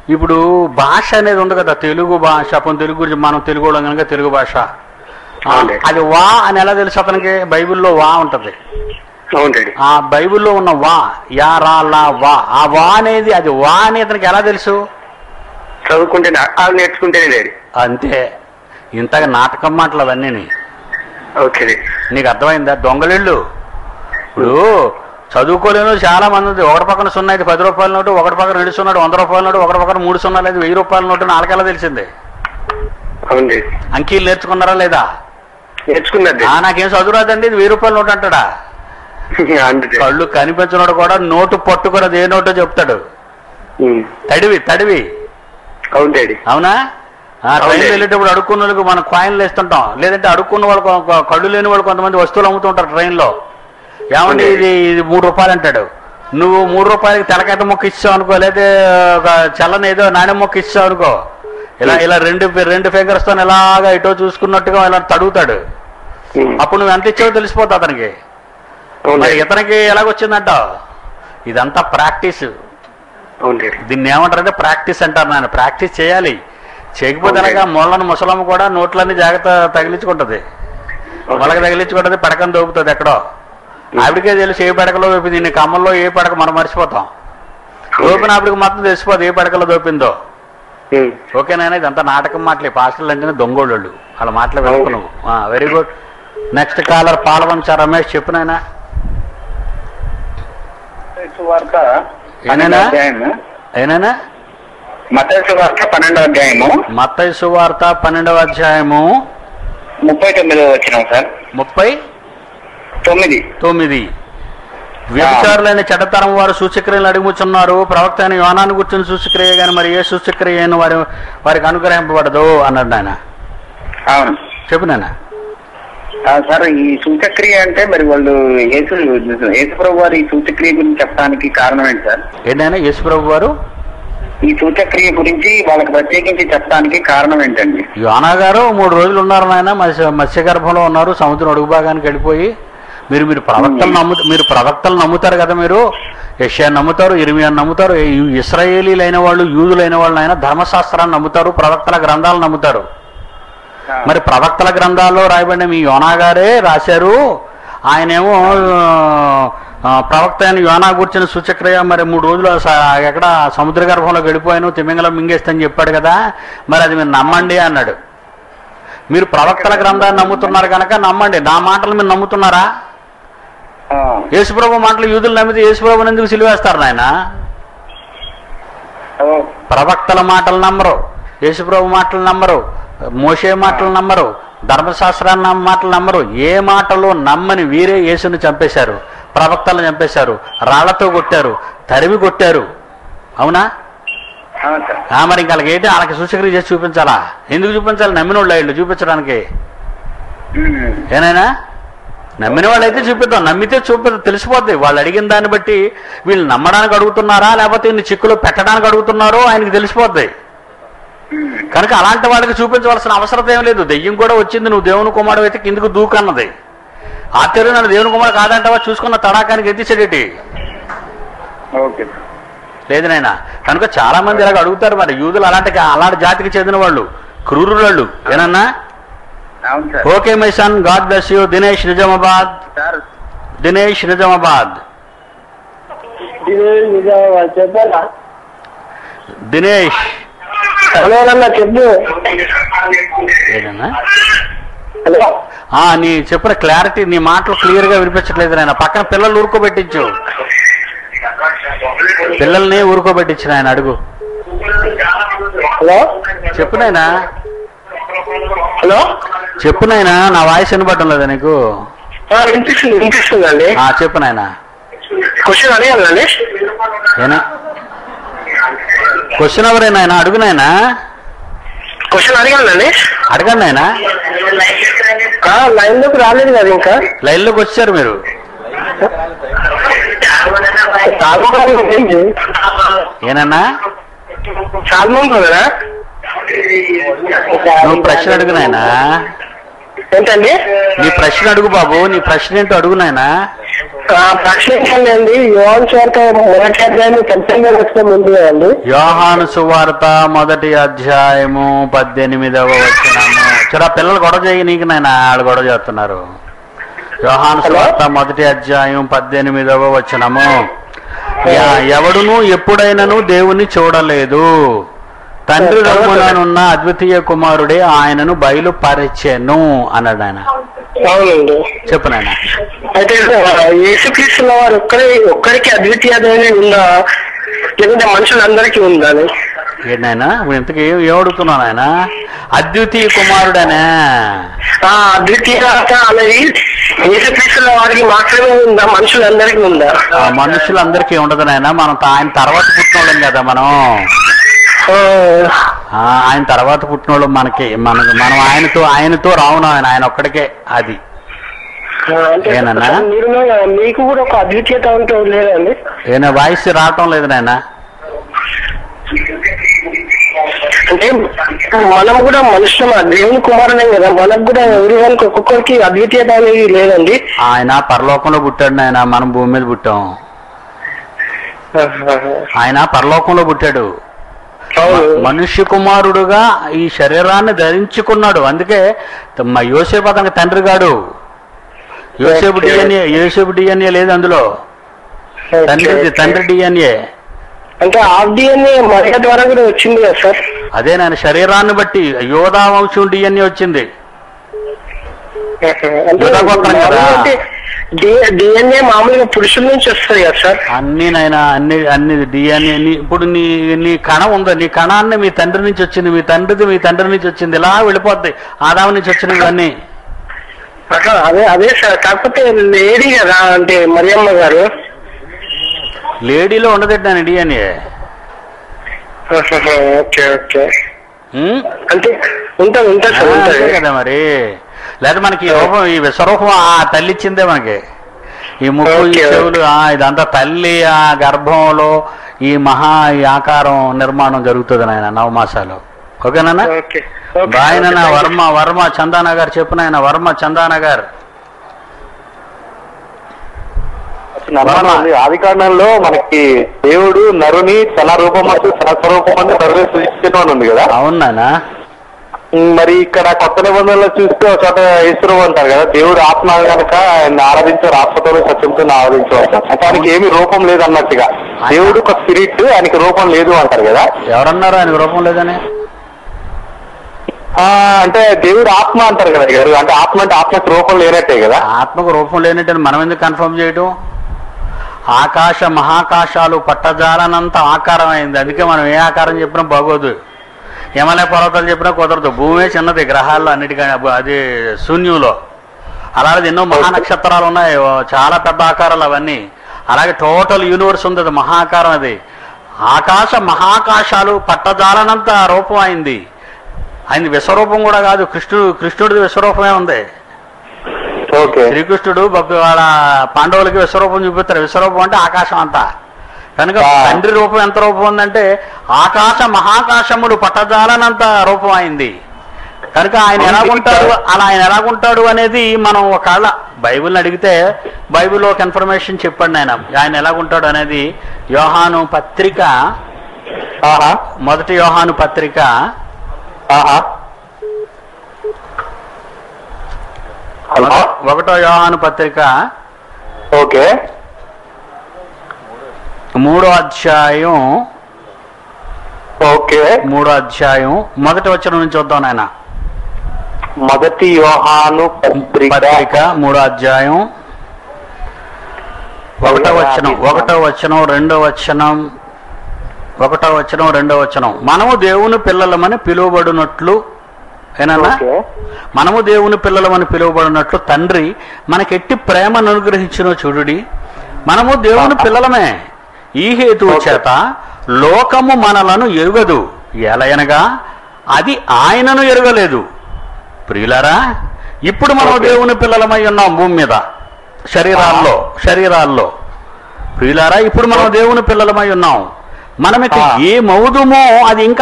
ఇప్పుడు భాష అనేది ఉంది కదా తెలుగు భాష అప్పుడు తెలుగు గురించి మనం తెలుగు వాళ్ళం కనుక తెలుగు భాష ఆ, అవునండి. అది వా అని ఎలా తెలుసు అతనికి బైబిల్లో వా ఉంటది అవును డాడీ ఆ బైబిల్లో ఉన్న వా యా రా లా వా ఆ వా అనేది అది వా అని అతనికి ఎలా తెలుసు చదువుకుంటేనే అది నేర్చుకుంటేనే డాడీ అంతే ఇంతగా నాటకం మాటలు అవన్నీ ఓకే డాడీ నీకు అర్థమైందా దొంగలిళ్ళు ఇప్పుడు చదువుకోలేను చాలా మంది ఉంది ఒకటి పక్కన సున్నా అయితే పది రూపాయల నోటు ఒకటి పక్కన రెండు సున్నాడు వంద రూపాయల నోటు ఒకటి పక్కన మూడు సున్నాలు అయితే వెయ్యి రూపాయల నోటు నాలుగేలా తెలిసింది అవును డాడీ అంకీలు నేర్చుకున్నారా లేదా నేర్చుకున్నారు ఆ నాకేం చదువు రాదండి ఇది వెయ్యి రూపాయల నోటు అంటాడా డాడీ అంతే డాడీ కళ్ళు కనిపించినోడు కూడా నోటు పట్టుకుని అది ఏ నోటో చెప్తాడు ఉమ్. తడివి తడివి అవును డాడీ అవునా ఆ ట్రైన్ అవునండి. వెళ్ళేటప్పుడు అడుక్కున్న వాళ్ళకి మనం కాయిన్లు వేస్తుంటాం లేదంటే అడుక్కున్న వాళ్ళు కొ- కొ- కళ్ళు లేని వాళ్ళు కొంతమంది వస్తువులు అమ్ముతుంటారు ట్రైన్లో ఏమండి అవునండి. ఇది ఇది మూడు రూపాయలు అంటాడు నువ్వు మూడు రూపాయలకి తెలకట్ట మొక్క ఇచ్చావు అనుకో లేదా ఒక చల్లని ఏదో నాణ్యం మొక్క ఇచ్చావు అనుకో ఇలా ఇలా రెండు రెండు ఫింగర్స్ తో ఇలాగా ఇటో చూసుకున్నట్టుగా ఇలా తడుగుతాడు ఉమ్. అప్పుడు నువ్వు ఎంత ఇచ్చావో తెలిసిపోతుంది అతనికి అవును మరి డాడీ ఇతనికి ఎలాగొచ్చిందంట ఇదంతా ప్రాక్టీస్ అవును డాడీ దీన్ని ఏమంటారంటే ప్రాక్టీస్ అంటారు నాన్న ప్రాక్టీస్ చేయాలి చేయకపోతే Okay. అలాగా మూలను ముసలమ్మ కూడా నోట్లన్నీ జాగ్రత్త తగిలించుకుంటది మొలక తగిలించుకుంటది పడకని దోపుతుంది ఎక్కడో ఆవిడకే తెలుసు ఏ పడకలో దోపింది దీన్ని కమ్మల్లో ఏ పడక మనం మర్చిపోతాం దోపిన ఆవిడకి మొత్తం తెలిసిపోదు ఏ పడకలో దోపిందో ఉమ్. ఓకేనాయన ఇదంతా నాటకం మాటలే పాస్టర్లు అంటేనే దొంగోళ్ళు వాళ్ళ మాటలు వెనుక నువ్వు very good next caller Palvancha Ramesh చెప్పు నాయన వార్త ఏనాయనా అధ్యాయము ఏనాయనా మతేసు వార్త పన్నెండో అధ్యాయము మత్తయి సువార్త పన్నెండవ అధ్యాయము ముప్పై తొమ్మిదో వచ్చినాం సార్ ముప్పై తొమ్మిది తొమ్మిది వ్యభిచారులైన చెడ్డతరం వారు సూచక్రియలు అడుగుచున్నారు ప్రవక్త అయిన యోనాన్ని కూర్చొని సూచక్రియ కానీ మరి ఏ సూచక్రియ అయిన వారి వారికి అనుగ్రహింపబడదు అన్నాడు నాయన అవును చెప్పు నాయన ఆ, సార్ ఈ సూచక్రియ అంటే మరి వాళ్ళు యేసు యేసు ప్రభు వారు ఈ సూచక్రియ గురించి చెప్పడానికి కారణం ఏంటి సార్ ఏంటైనా యేసుప్రభు వారు ఈ సూచక్రియ గురించి వాళ్ళకి ప్రత్యేకించి చెప్పడానికి కారణం ఏంటండి యోనా గారు మూడు రోజులు ఉన్నారు నాయన మత్స్య మత్స్యగర్భంలో ఉన్నారు సముద్రం అడుగు భాగానికి వెళ్ళిపోయి మీరు మీరు ప్రవక్తలు నమ్ము మీరు ప్రవక్తలు నమ్ముతారు కదా మీరు యష్యా నమ్ముతారు ఇర్మియా నమ్ముతారు ఈ- ఇస్రాయేలీలైన వాళ్ళు యూదులైన వాళ్ళు ఆయన ధర్మశాస్త్రాన్ని నమ్ముతారు ప్రవక్తల గ్రంథాలు నమ్ముతారు మరి ప్రవక్తల గ్రంథాల్లో రాయబడిన మీ యోనా గారే రాశారు ఆయనేమో ఆ, ప్రవక్త అయిన యోనా కూర్చుని సూచక్రియ మరి మూడు రోజులు స- ఎక్కడ సముద్ర గర్భంలోకి వెళ్ళిపోయాను తిమింగలం మింగేస్తని చెప్పాడు కదా మరి అది మీరు నమ్మండి అన్నాడు మీరు ప్రవక్తల గ్రంథాన్ని నమ్ముతున్నారు కనుక నమ్మండి నా మాటలు మీరు నమ్ముతున్నారా ఆ, యేసుప్రభు మాటలు యూదులు నమ్మితే యేసుప్రభుని ఎందుకు సిలివేస్తారు నాయన ఓ, ప్రవక్తల మాటలు నమ్మరు యేసుప్రభు మాటలు నమ్మరు మోషే మాటలు నమ్మరు ధర్మశాస్త్రాన్ని నమ్మ మాటలు నమ్మరు ఏ మాటలు నమ్మని వీరే యేసుని చంపేశారు ప్రవక్తలను చంపేశారు రాళ్లతో కొట్టారు తరిమి కొట్టారు అవునా అవును సార్ ఆ మరి ఇంకా వాళ్ళకి ఏంటి వాళ్ళకి సూచక్రియ చేసి చూపించాలా ఎందుకు చూపించాలి నమ్మిన వాళ్ళు వీళ్ళు చూపించడానికి ఉమ్, ఏనాయనా నమ్మిన వాళ్ళైతే చూపిద్దాం నమ్మితే చూపిద్దాం తెలిసిపోద్ది వాళ్ళు అడిగిన దాన్ని బట్టి వీళ్ళు నమ్మడానికి అడుగుతున్నారా లేకపోతే ఇన్ని చిక్కులు పెట్టడానికి అడుగుతున్నారో ఆయనకి తెలిసిపోద్ది కనుక అలాంటి వాళ్ళకి చూపించవలసిన అవసరం ఏం లేదు దెయ్యం కూడా వచ్చింది నువ్వు దేవుని కుమారుడు అయితే కిందకు దూకన్నది ఆశ్చర్యం నన్ను దేవుని కుమారుడు కాదంటావా చూసుకున్న తడాకానికి ఎత్తిసేటటి ఓకే సార్ లేదు నాయన కనుక చాలా మంది ఇలాగ అడుగుతారు మరి యూదులు అలాంటి అలాంటి జాతికి చెందిన వాళ్ళు క్రూరులు వాళ్ళు ఏనన్నా అవును sir okay my son god bless you Dinesh Nizamabad sir Dinesh Nizamabad చెప్పాలా దినేష్ హలో అన్న చెప్పు ఏదన్నా హలో ఆ నీ చెప్పిన క్లారిటీ నీ మాటలు క్లియర్ గా వినిపించట్లేదు నాయన పక్కన పిల్లలు ఊరుకోబెట్టించు పిల్లల్ని ఊరుకోబెట్టించు నాయన అడుగు హలో చెప్పు నాయనా హలో చెప్పు నాయనా నా వాయిస్ వినపడడం లేదా నీకు వినిపిస్తుంది వినిపిస్తుందండి ఆ చెప్పు నాయనా క్వశ్చన్ అడగాలండి ఏనా క్వశ్చన్ ఎవరే నాయన అడుగు నాయనా క్వశ్చన్ అడగాలండి అడగండి నాయనా లైన్ లోకి రాలేదు కదా ఇంకా లైన్లోకి వచ్చారు మీరు ఏనన్నా చాలా మంది కదా నువ్వు ప్రశ్న అడుగు నాయనా ఏంటండి నీ ప్రశ్న అడుగు బాబు నీ ప్రశ్న ఏంటో అడుగు నాయనా ఆ, ప్రశ్న ఏంటండి యువన్ స్వార్థ మొదటి అధ్యాయం పంతొమ్మిది వచ్చిన ముందు కదండి యోహాను సువార్త మొదటి అధ్యాయము పద్దెనిమిదవ వచనము చూడ పిల్లలు గొడవ చేయి నీకు నేను వాళ్ళు గొడవ చేస్తున్నారు యోహాను సువార్త మొదటి అధ్యాయం పద్దెనిమిదవ వచనము ఎ- ఎవడును ఎప్పుడైనను దేవుని చూడలేదు తండ్రి రఘుననున్న అద్వితీయ కుమారుడే ఆయనను బయలుపరిచెను అన్నాడు ఆయన అవునండి చెప్పు నాయన అయితే యేసుక్రీస్తుల వారు ఒక్కరి ఒక్కరికి అద్వితీయమైన ఉందా లేకుంటే మనుషులందరికీ ఉందా అని? ఏంటైనా ఇప్పుడు ఇంతకీ ఏం ఏం అడుగుతున్నాను ఆయన అద్వితీయ కుమారుడనే ఆ అద్వితీయత అనేది యేసుక్రీస్తుల వారికి మాత్రమే ఉందా మనుషులందరికీ ఉందా ఆ మనుషులందరికీ ఉండదు నాయన మనం త- ఆయన తర్వాత పుట్టినోళ్ళం కదా మనం ఆ, ఆ, ఆయన తర్వాత పుట్టినోళ్ళం మనకి మనకు మనం ఆయనతో ఆయనతో రావును ఆయన ఆయన ఒక్కడికే అది ఆ, అంటే ఏనన్నా? మీరు మీకు కూడా ఒక అద్వితీయత ఉంటే లేదండి ఏనా వాయిస్ రావటం లేదు నాయన అంటే మనం కూడా మనుషులం దేవుని కుమారులే కదా మనకు కూడా ఎవరి వాళ్ళకి ఒక్కొక్కరికి అద్వితీయత అనేది లేదండి ఆయన పరలోకంలో పుట్టాడు నాయన మనం భూమి మీద పుట్టాం ఆయన పరలోకంలో పుట్టాడు అవును మనుష్య కుమారుడుగా ఈ శరీరాన్ని ధరించుకున్నాడు అందుకే మా యోసేపు అతనికి తండ్రి గాడు యోసేపు డిఎన్ఏ యోసేపు డిఎన్ఏ లేదు అందులో తండ్రి తండ్రి డిఎన్ఏ అంటే ఆర్డిఎన్ఏ మరియ ద్వారా కూడా వచ్చింది కదా సార్ అదే నేను శరీరాన్ని బట్టి యోధా వంశం డిఎన్ఏ వచ్చింది అంటే యుధ గోత్రం కదా. డిఎన్ఏ మామూలుగా పురుషుల నుంచి వస్తుంది కదా సార్ అన్ని నైనా అన్ని అన్ని డిఎన్ఏ ఇప్పుడు నీ నీ కణం ఉందా నీ కణాన్ని మీ తండ్రి నుంచి వచ్చింది మీ తండ్రిది మీ తండ్రి నుంచి వచ్చింది ఇలా వెళ్ళిపోద్ది ఆదాము నుంచి వచ్చినవి అన్నీ ఆహా, అదే అదే సార్ కాకపోతే లేడీ కదా అంటే మరియమ్మ గారు లేడీలో ఉండదు నేను డిఎన్ఏ ఆహాహా, ఓకే ఓకే ఉమ్? అంటే ఉంటుంది ఉంటుంది సార్ ఆ, అంతే ఉంటుంది కదా మరి లేదా మనకి ఈ రూపం ఈ విశ్వరూపం ఆ తల్లి ఇచ్చిందే మనకి ఈ ముక్కు ఈ ఓకే, చెవులు ఆ ఇదంతా తల్లి ఆ గర్భంలో ఈ మహా ఈ ఆకారం నిర్మాణం జరుగుతుంది నాయన నవమాసాలు ఓకేనా ఓకే బాయ్ నాన్న వర్మ వర్మ చందాన గారు చెప్పు నాయన వర్మ చందాన గారు నర్మదా ఉంది. ఆది కాండంలో మనకి దేవుడు నరుని తన రూపమందు తన స్వరూపమందు నరుని సృష్టించడం అని ఉంది కదా అవును నాయన ఉమ్, మరి ఇక్కడ కొత్త నిబంధనలో చూస్తే ఒక చోట ఈశ్వరు అంటారు కదా దేవుడు ఆత్మ కనుక ఆయన ఆరాధించారు ఆత్మతో సత్యంతో ఆరాధించారు అంటారు. అంటే ఆయనకి ఏమి రూపం లేదు అన్నట్టుగా దేవుడు ఒక స్పిరిట్ ఆయనకి రూపం లేదు అంటారు కదా ఎవరన్నారు ఆయనకు రూపం లేదని ఆ అంటే దేవుడు ఆత్మ అంటారు కదా గారు అంటే ఆత్మ అంటే ఆత్మకి రూపం లేనట్టే కదా ఆత్మకు రూపం లేనట్టు మనం ఎందుకు కన్ఫర్మ్ చేయడం ఆకాశ మహాకాశాలు పట్టజాలనంత ఆకారం అయింది అందుకే మనం ఏ ఆకారం చెప్పినా బాగోదు హిమాలయ పర్వతాలు చెప్పినా కుదరదు భూమే చిన్నది గ్రహాల్లో అన్నిటికీ అది శూన్యంలో అలాగే ఎన్నో మహానక్షత్రాలు ఉన్నాయి ఓ చాలా పెద్ద ఆకారాలు అవన్నీ అలాగే టోటల్ యూనివర్స్ ఉంది అది మహాకారం అది ఆకాశ మహాకాశాలు పట్టజాలనంత రూపం అయింది ఆయన విశ్వరూపం కూడా కాదు కృష్ణుడు కృష్ణుడిది విశ్వరూపమే ఉంది ఓకే శ్రీకృష్ణుడు భక్తు వాళ్ళ పాండవులకి విశ్వరూపం చూపిస్తారు విశ్వరూపం అంటే ఆకాశం అంతా కనుక ఆ. తండ్రి రూపం ఎంత రూపం ఉందంటే ఆకాశ మహాకాశములు పట్టజాలనంత రూపం అయింది కనుక ఆయన ఎలాగుంటాడు అలా ఆయన ఎలాగుంటాడు అనేది మనం ఒకవేళ బైబిల్ని అడిగితే బైబిల్లో ఒక ఇన్ఫర్మేషన్ చెప్పండి ఆయన ఆయన ఎలాగుంటాడు అనేది యోహాను పత్రిక ఆహా మొదటి యోహాను పత్రిక ఆహా హలో ఒకటో యోహాను పత్రిక ఓకే మూడో అధ్యాయం ఓకే మూడో అధ్యాయం మొదటి వచ్చిన నుంచి చూద్దాం నాయన మొదటి యోహాను పత్రిక పత్రిక మూడో అధ్యాయం ఒకటో వచనం ఒకటో వచనం రెండో వచనం ఒకటో వచనం రెండో వచనం మనము దేవుని పిల్లలమని పిలువబడినట్లు ఏనన్నా ఓకే మనము దేవుని పిల్లలమని పిలువబడినట్లు తండ్రి మనకెట్టి ప్రేమను అనుగ్రహించిన చూడుడి మనము దేవుని పిల్లలమే ఈ హేతువు చేత లోకము మనలను ఎరుగదు ఎలయనగా అది ఆయనను ఎరుగలేదు ప్రియులారా ఇప్పుడు మనం దేవుని పిల్లలమై ఉన్నాం భూమి మీద శరీరాల్లో శరీరాల్లో ప్రియులారా ఇప్పుడు మనం దేవుని పిల్లలమై ఉన్నాం మనం ఇక ఆ. ఏ మౌదుమో అది ఇంకా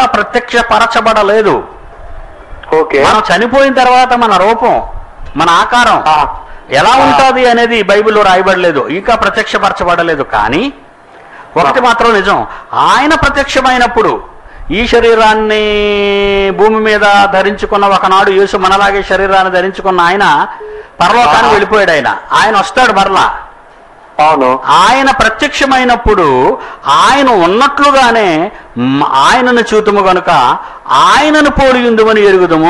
ప్రత్యక్షపరచబడలేదు ఓకే మనం చనిపోయిన తర్వాత మన రూపం మన ఆకారం ఆ, ఎలా ఉంటుంది అనేది బైబిల్లో రాయబడలేదు ఇంకా ప్రత్యక్షపరచబడలేదు కానీ ఒకటి మాత్రం నిజం ఆయన ప్రత్యక్షమైనప్పుడు ఈ శరీరాన్ని భూమి మీద ధరించుకున్న ఒకనాడు యేసు మనలాగే శరీరాన్ని ధరించుకున్న ఆయన పరలోకానికి వెళ్ళిపోయాడు ఆయన ఆయన వస్తాడు మరలా అవును ఆయన ప్రత్యక్షమైనప్పుడు ఆయన ఉన్నట్లుగానే మ్, ఆయనను చూతుము గనుక ఆయనను పోలి ఉందుమని ఎరుగుదము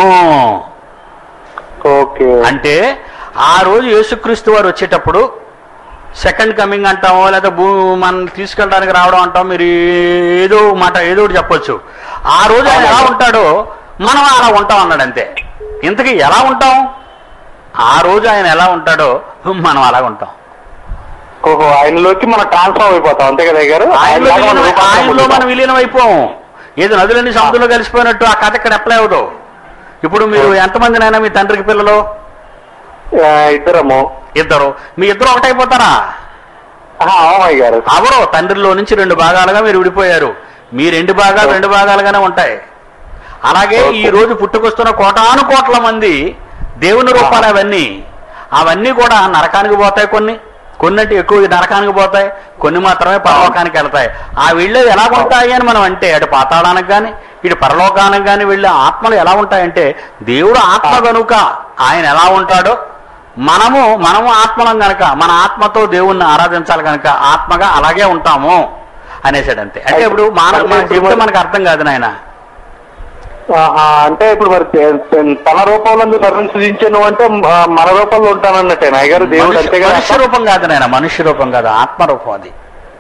ఓకే అంటే ఆ రోజు యేసుక్రీస్తు వారు వచ్చేటప్పుడు సెకండ్ కమింగ్ అంటామో లేదా భూ మనం తీసుకెళ్ళడానికి రావడం అంటాం మీరు ఏదో మాట ఏదో ఒకటి చెప్పొచ్చు ఆ రోజు ఆయన ఎలా ఉంటాడో మనం అలా ఉంటాం అన్నాడు అంతే ఇంతకీ ఎలా ఉంటాం ఆ రోజు ఆయన ఎలా ఉంటాడో మనం అలా ఉంటాం ఓహో ఆయనలోకి మనం ట్రాన్స్ఫార్మ్ అయిపోతాం అంతే కదా గారు ఆయనలో ఆయనలాగా మనం విలీనం- రూపాంతరం ఆయనలో పొందుతాం. మనం విలీనం అయిపోం ఏదో నదులన్నీ సముద్రంలో కలిసిపోయినట్టు ఆ కథ ఇక్కడ అప్లై అవ్వదు ఇప్పుడు మీరు ఎంతమందినైనా మీ తండ్రికి పిల్లలు ఆ, ఇద్దరము ఇద్దరు మీ ఇద్దరు ఒకటైపోతారా ఆహా, అవునయ్య గారు అవరు తండ్రిలో నుంచి రెండు భాగాలుగా మీరు విడిపోయారు మీ రెండు భాగాలు రెండు భాగాలుగానే ఉంటాయి అలాగే ఈ రోజు పుట్టుకొస్తున్న కోటాను కోట్ల మంది దేవుని రూపాలు అవన్నీ అవన్నీ కూడా నరకానికి పోతాయి కొన్ని కొన్ని అంటే ఎక్కువ నరకానికి పోతాయి కొన్ని మాత్రమే పరలోకానికి వెళ్తాయి ఆ వీళ్ళు ఎలా ఉంటాయి అని మనం అంటే అటు పాతాళానికి కానీ ఇటు పరలోకానికి కానీ వెళ్ళే ఆత్మలు ఎలా ఉంటాయంటే దేవుడు ఆత్మ కనుక ఆయన ఎలా ఉంటాడో మనము మనము ఆత్మలం గనక మన ఆత్మతో దేవుణ్ణి ఆరాధించాలి కనుక ఆత్మగా అలాగే ఉంటాము అనేసాడు అంతే అంటే ఇప్పుడు మానవ మనం చెప్తే మనకు అర్థం కాదు నాయన ఆహా, అంటే ఇప్పుడు మరి తే- తన రూపంలో నన్ను సృజించాను అంటే మ- మన రూపంలో ఉంటానన్నట్టే నాయ్ గారు దేవుడు మనుష్య అంతే కదా మనుష్య రూపం కాదు నాయన మనుష్య రూపం కాదు ఆత్మ రూపం అది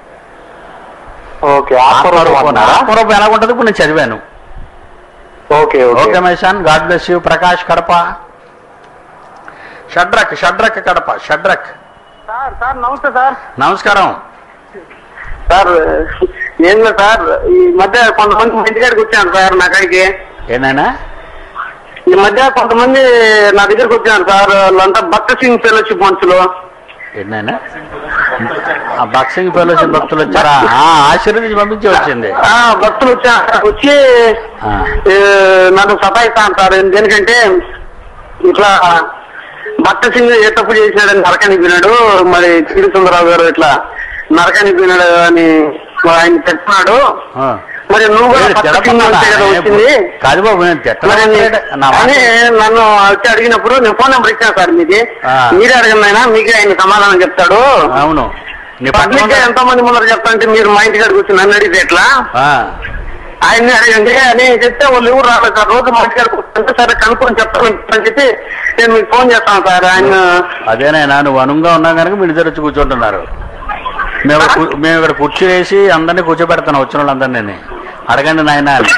ఓకే ఆత్మ ఆత్మరూపం రూపం అన్నారా? ఆత్మ రూపం ఎలా ఉంటుంది ఇప్పుడు నేను చదివాను ఓకే ఓకే ఓకే మేషాన్ god bless you Prakash Kadapa Shadrach Shadrach Kadapa Shadrach sir sir నమస్తే సార్ నమస్కారం సార్ ఏం లేదు సార్ ఈ మధ్య కొంతమంది మా ఇంటికాడికి వచ్చాను సార్ నా కాడికి ఏనాయనా ఈ మధ్య కొంతమంది నా దగ్గరకు వచ్చాను సార్ వాళ్ళంతా భక్త సింగ్ ఫెలోషిప్ మనుషులు ఏంటైనా ఆ బాక్సింగ్ ఫెలోషిప్ భక్తులు వచ్చారా ఆ, ఆశీర్వదించి పంపించి వచ్చింది ఆ, భక్తులు వచ్చా వచ్చి ఆ. ఏ, నన్ను సతాయిస్తా అంటారు ఎందుకంటే ఇట్లా భక్త సింగ్ ఏ తప్పు చేసినాడని నరకానికి పోయినాడు మరి తిరు సుందరరావు గారు ఇట్లా నరకానికి పోయినాడు అని ఆయన చెప్తున్నాడు ఆ. మరి నువ్వు కూడా లేదు, భక్త సింగ్ తిడతన్నాడా? అంతే కదా వచ్చింది కాదు బాబు నేను తిట్టడం మరి లేదు. నా మాట అని నన్ను వచ్చి అడిగినప్పుడు నేను ఫోన్ నెంబర్ ఇచ్చాను సార్ మీది ఆ. మీరే అడగండి ఆయన మీకే ఆయన సమాధానం చెప్తాడు అవును నీ పబ్లిక్ గా పక్కన ఎంతో మంది ముందర చెప్తాంటే మీరు మా ఇంటి కాడికి వచ్చి నన్ను అడిగితే ఎట్లా ఆ, ఆయన్ని అడగండి అని చెప్తే వాళ్ళు ఎవరు రాలేదు సార్ రోజు మా ఇంటి కాడికి వస్తుంటే సరే కనుక్కొని చెప్తాను అని చెప్పి నేను మీకు ఫోన్ చేస్తాను సార్ ఆయన అదేనైనా నువ్వు అనువుగా ఉన్నా కనుక మీ ఇద్దరు వచ్చి కూర్చుంటున్నారు మేము ఇక్కడ కు- మేము ఇక్కడ కుర్చీ వేసి అందరినీ కూర్చోబెడతాను వచ్చిన వాళ్ళందరినీ అడగండి నాయన అని.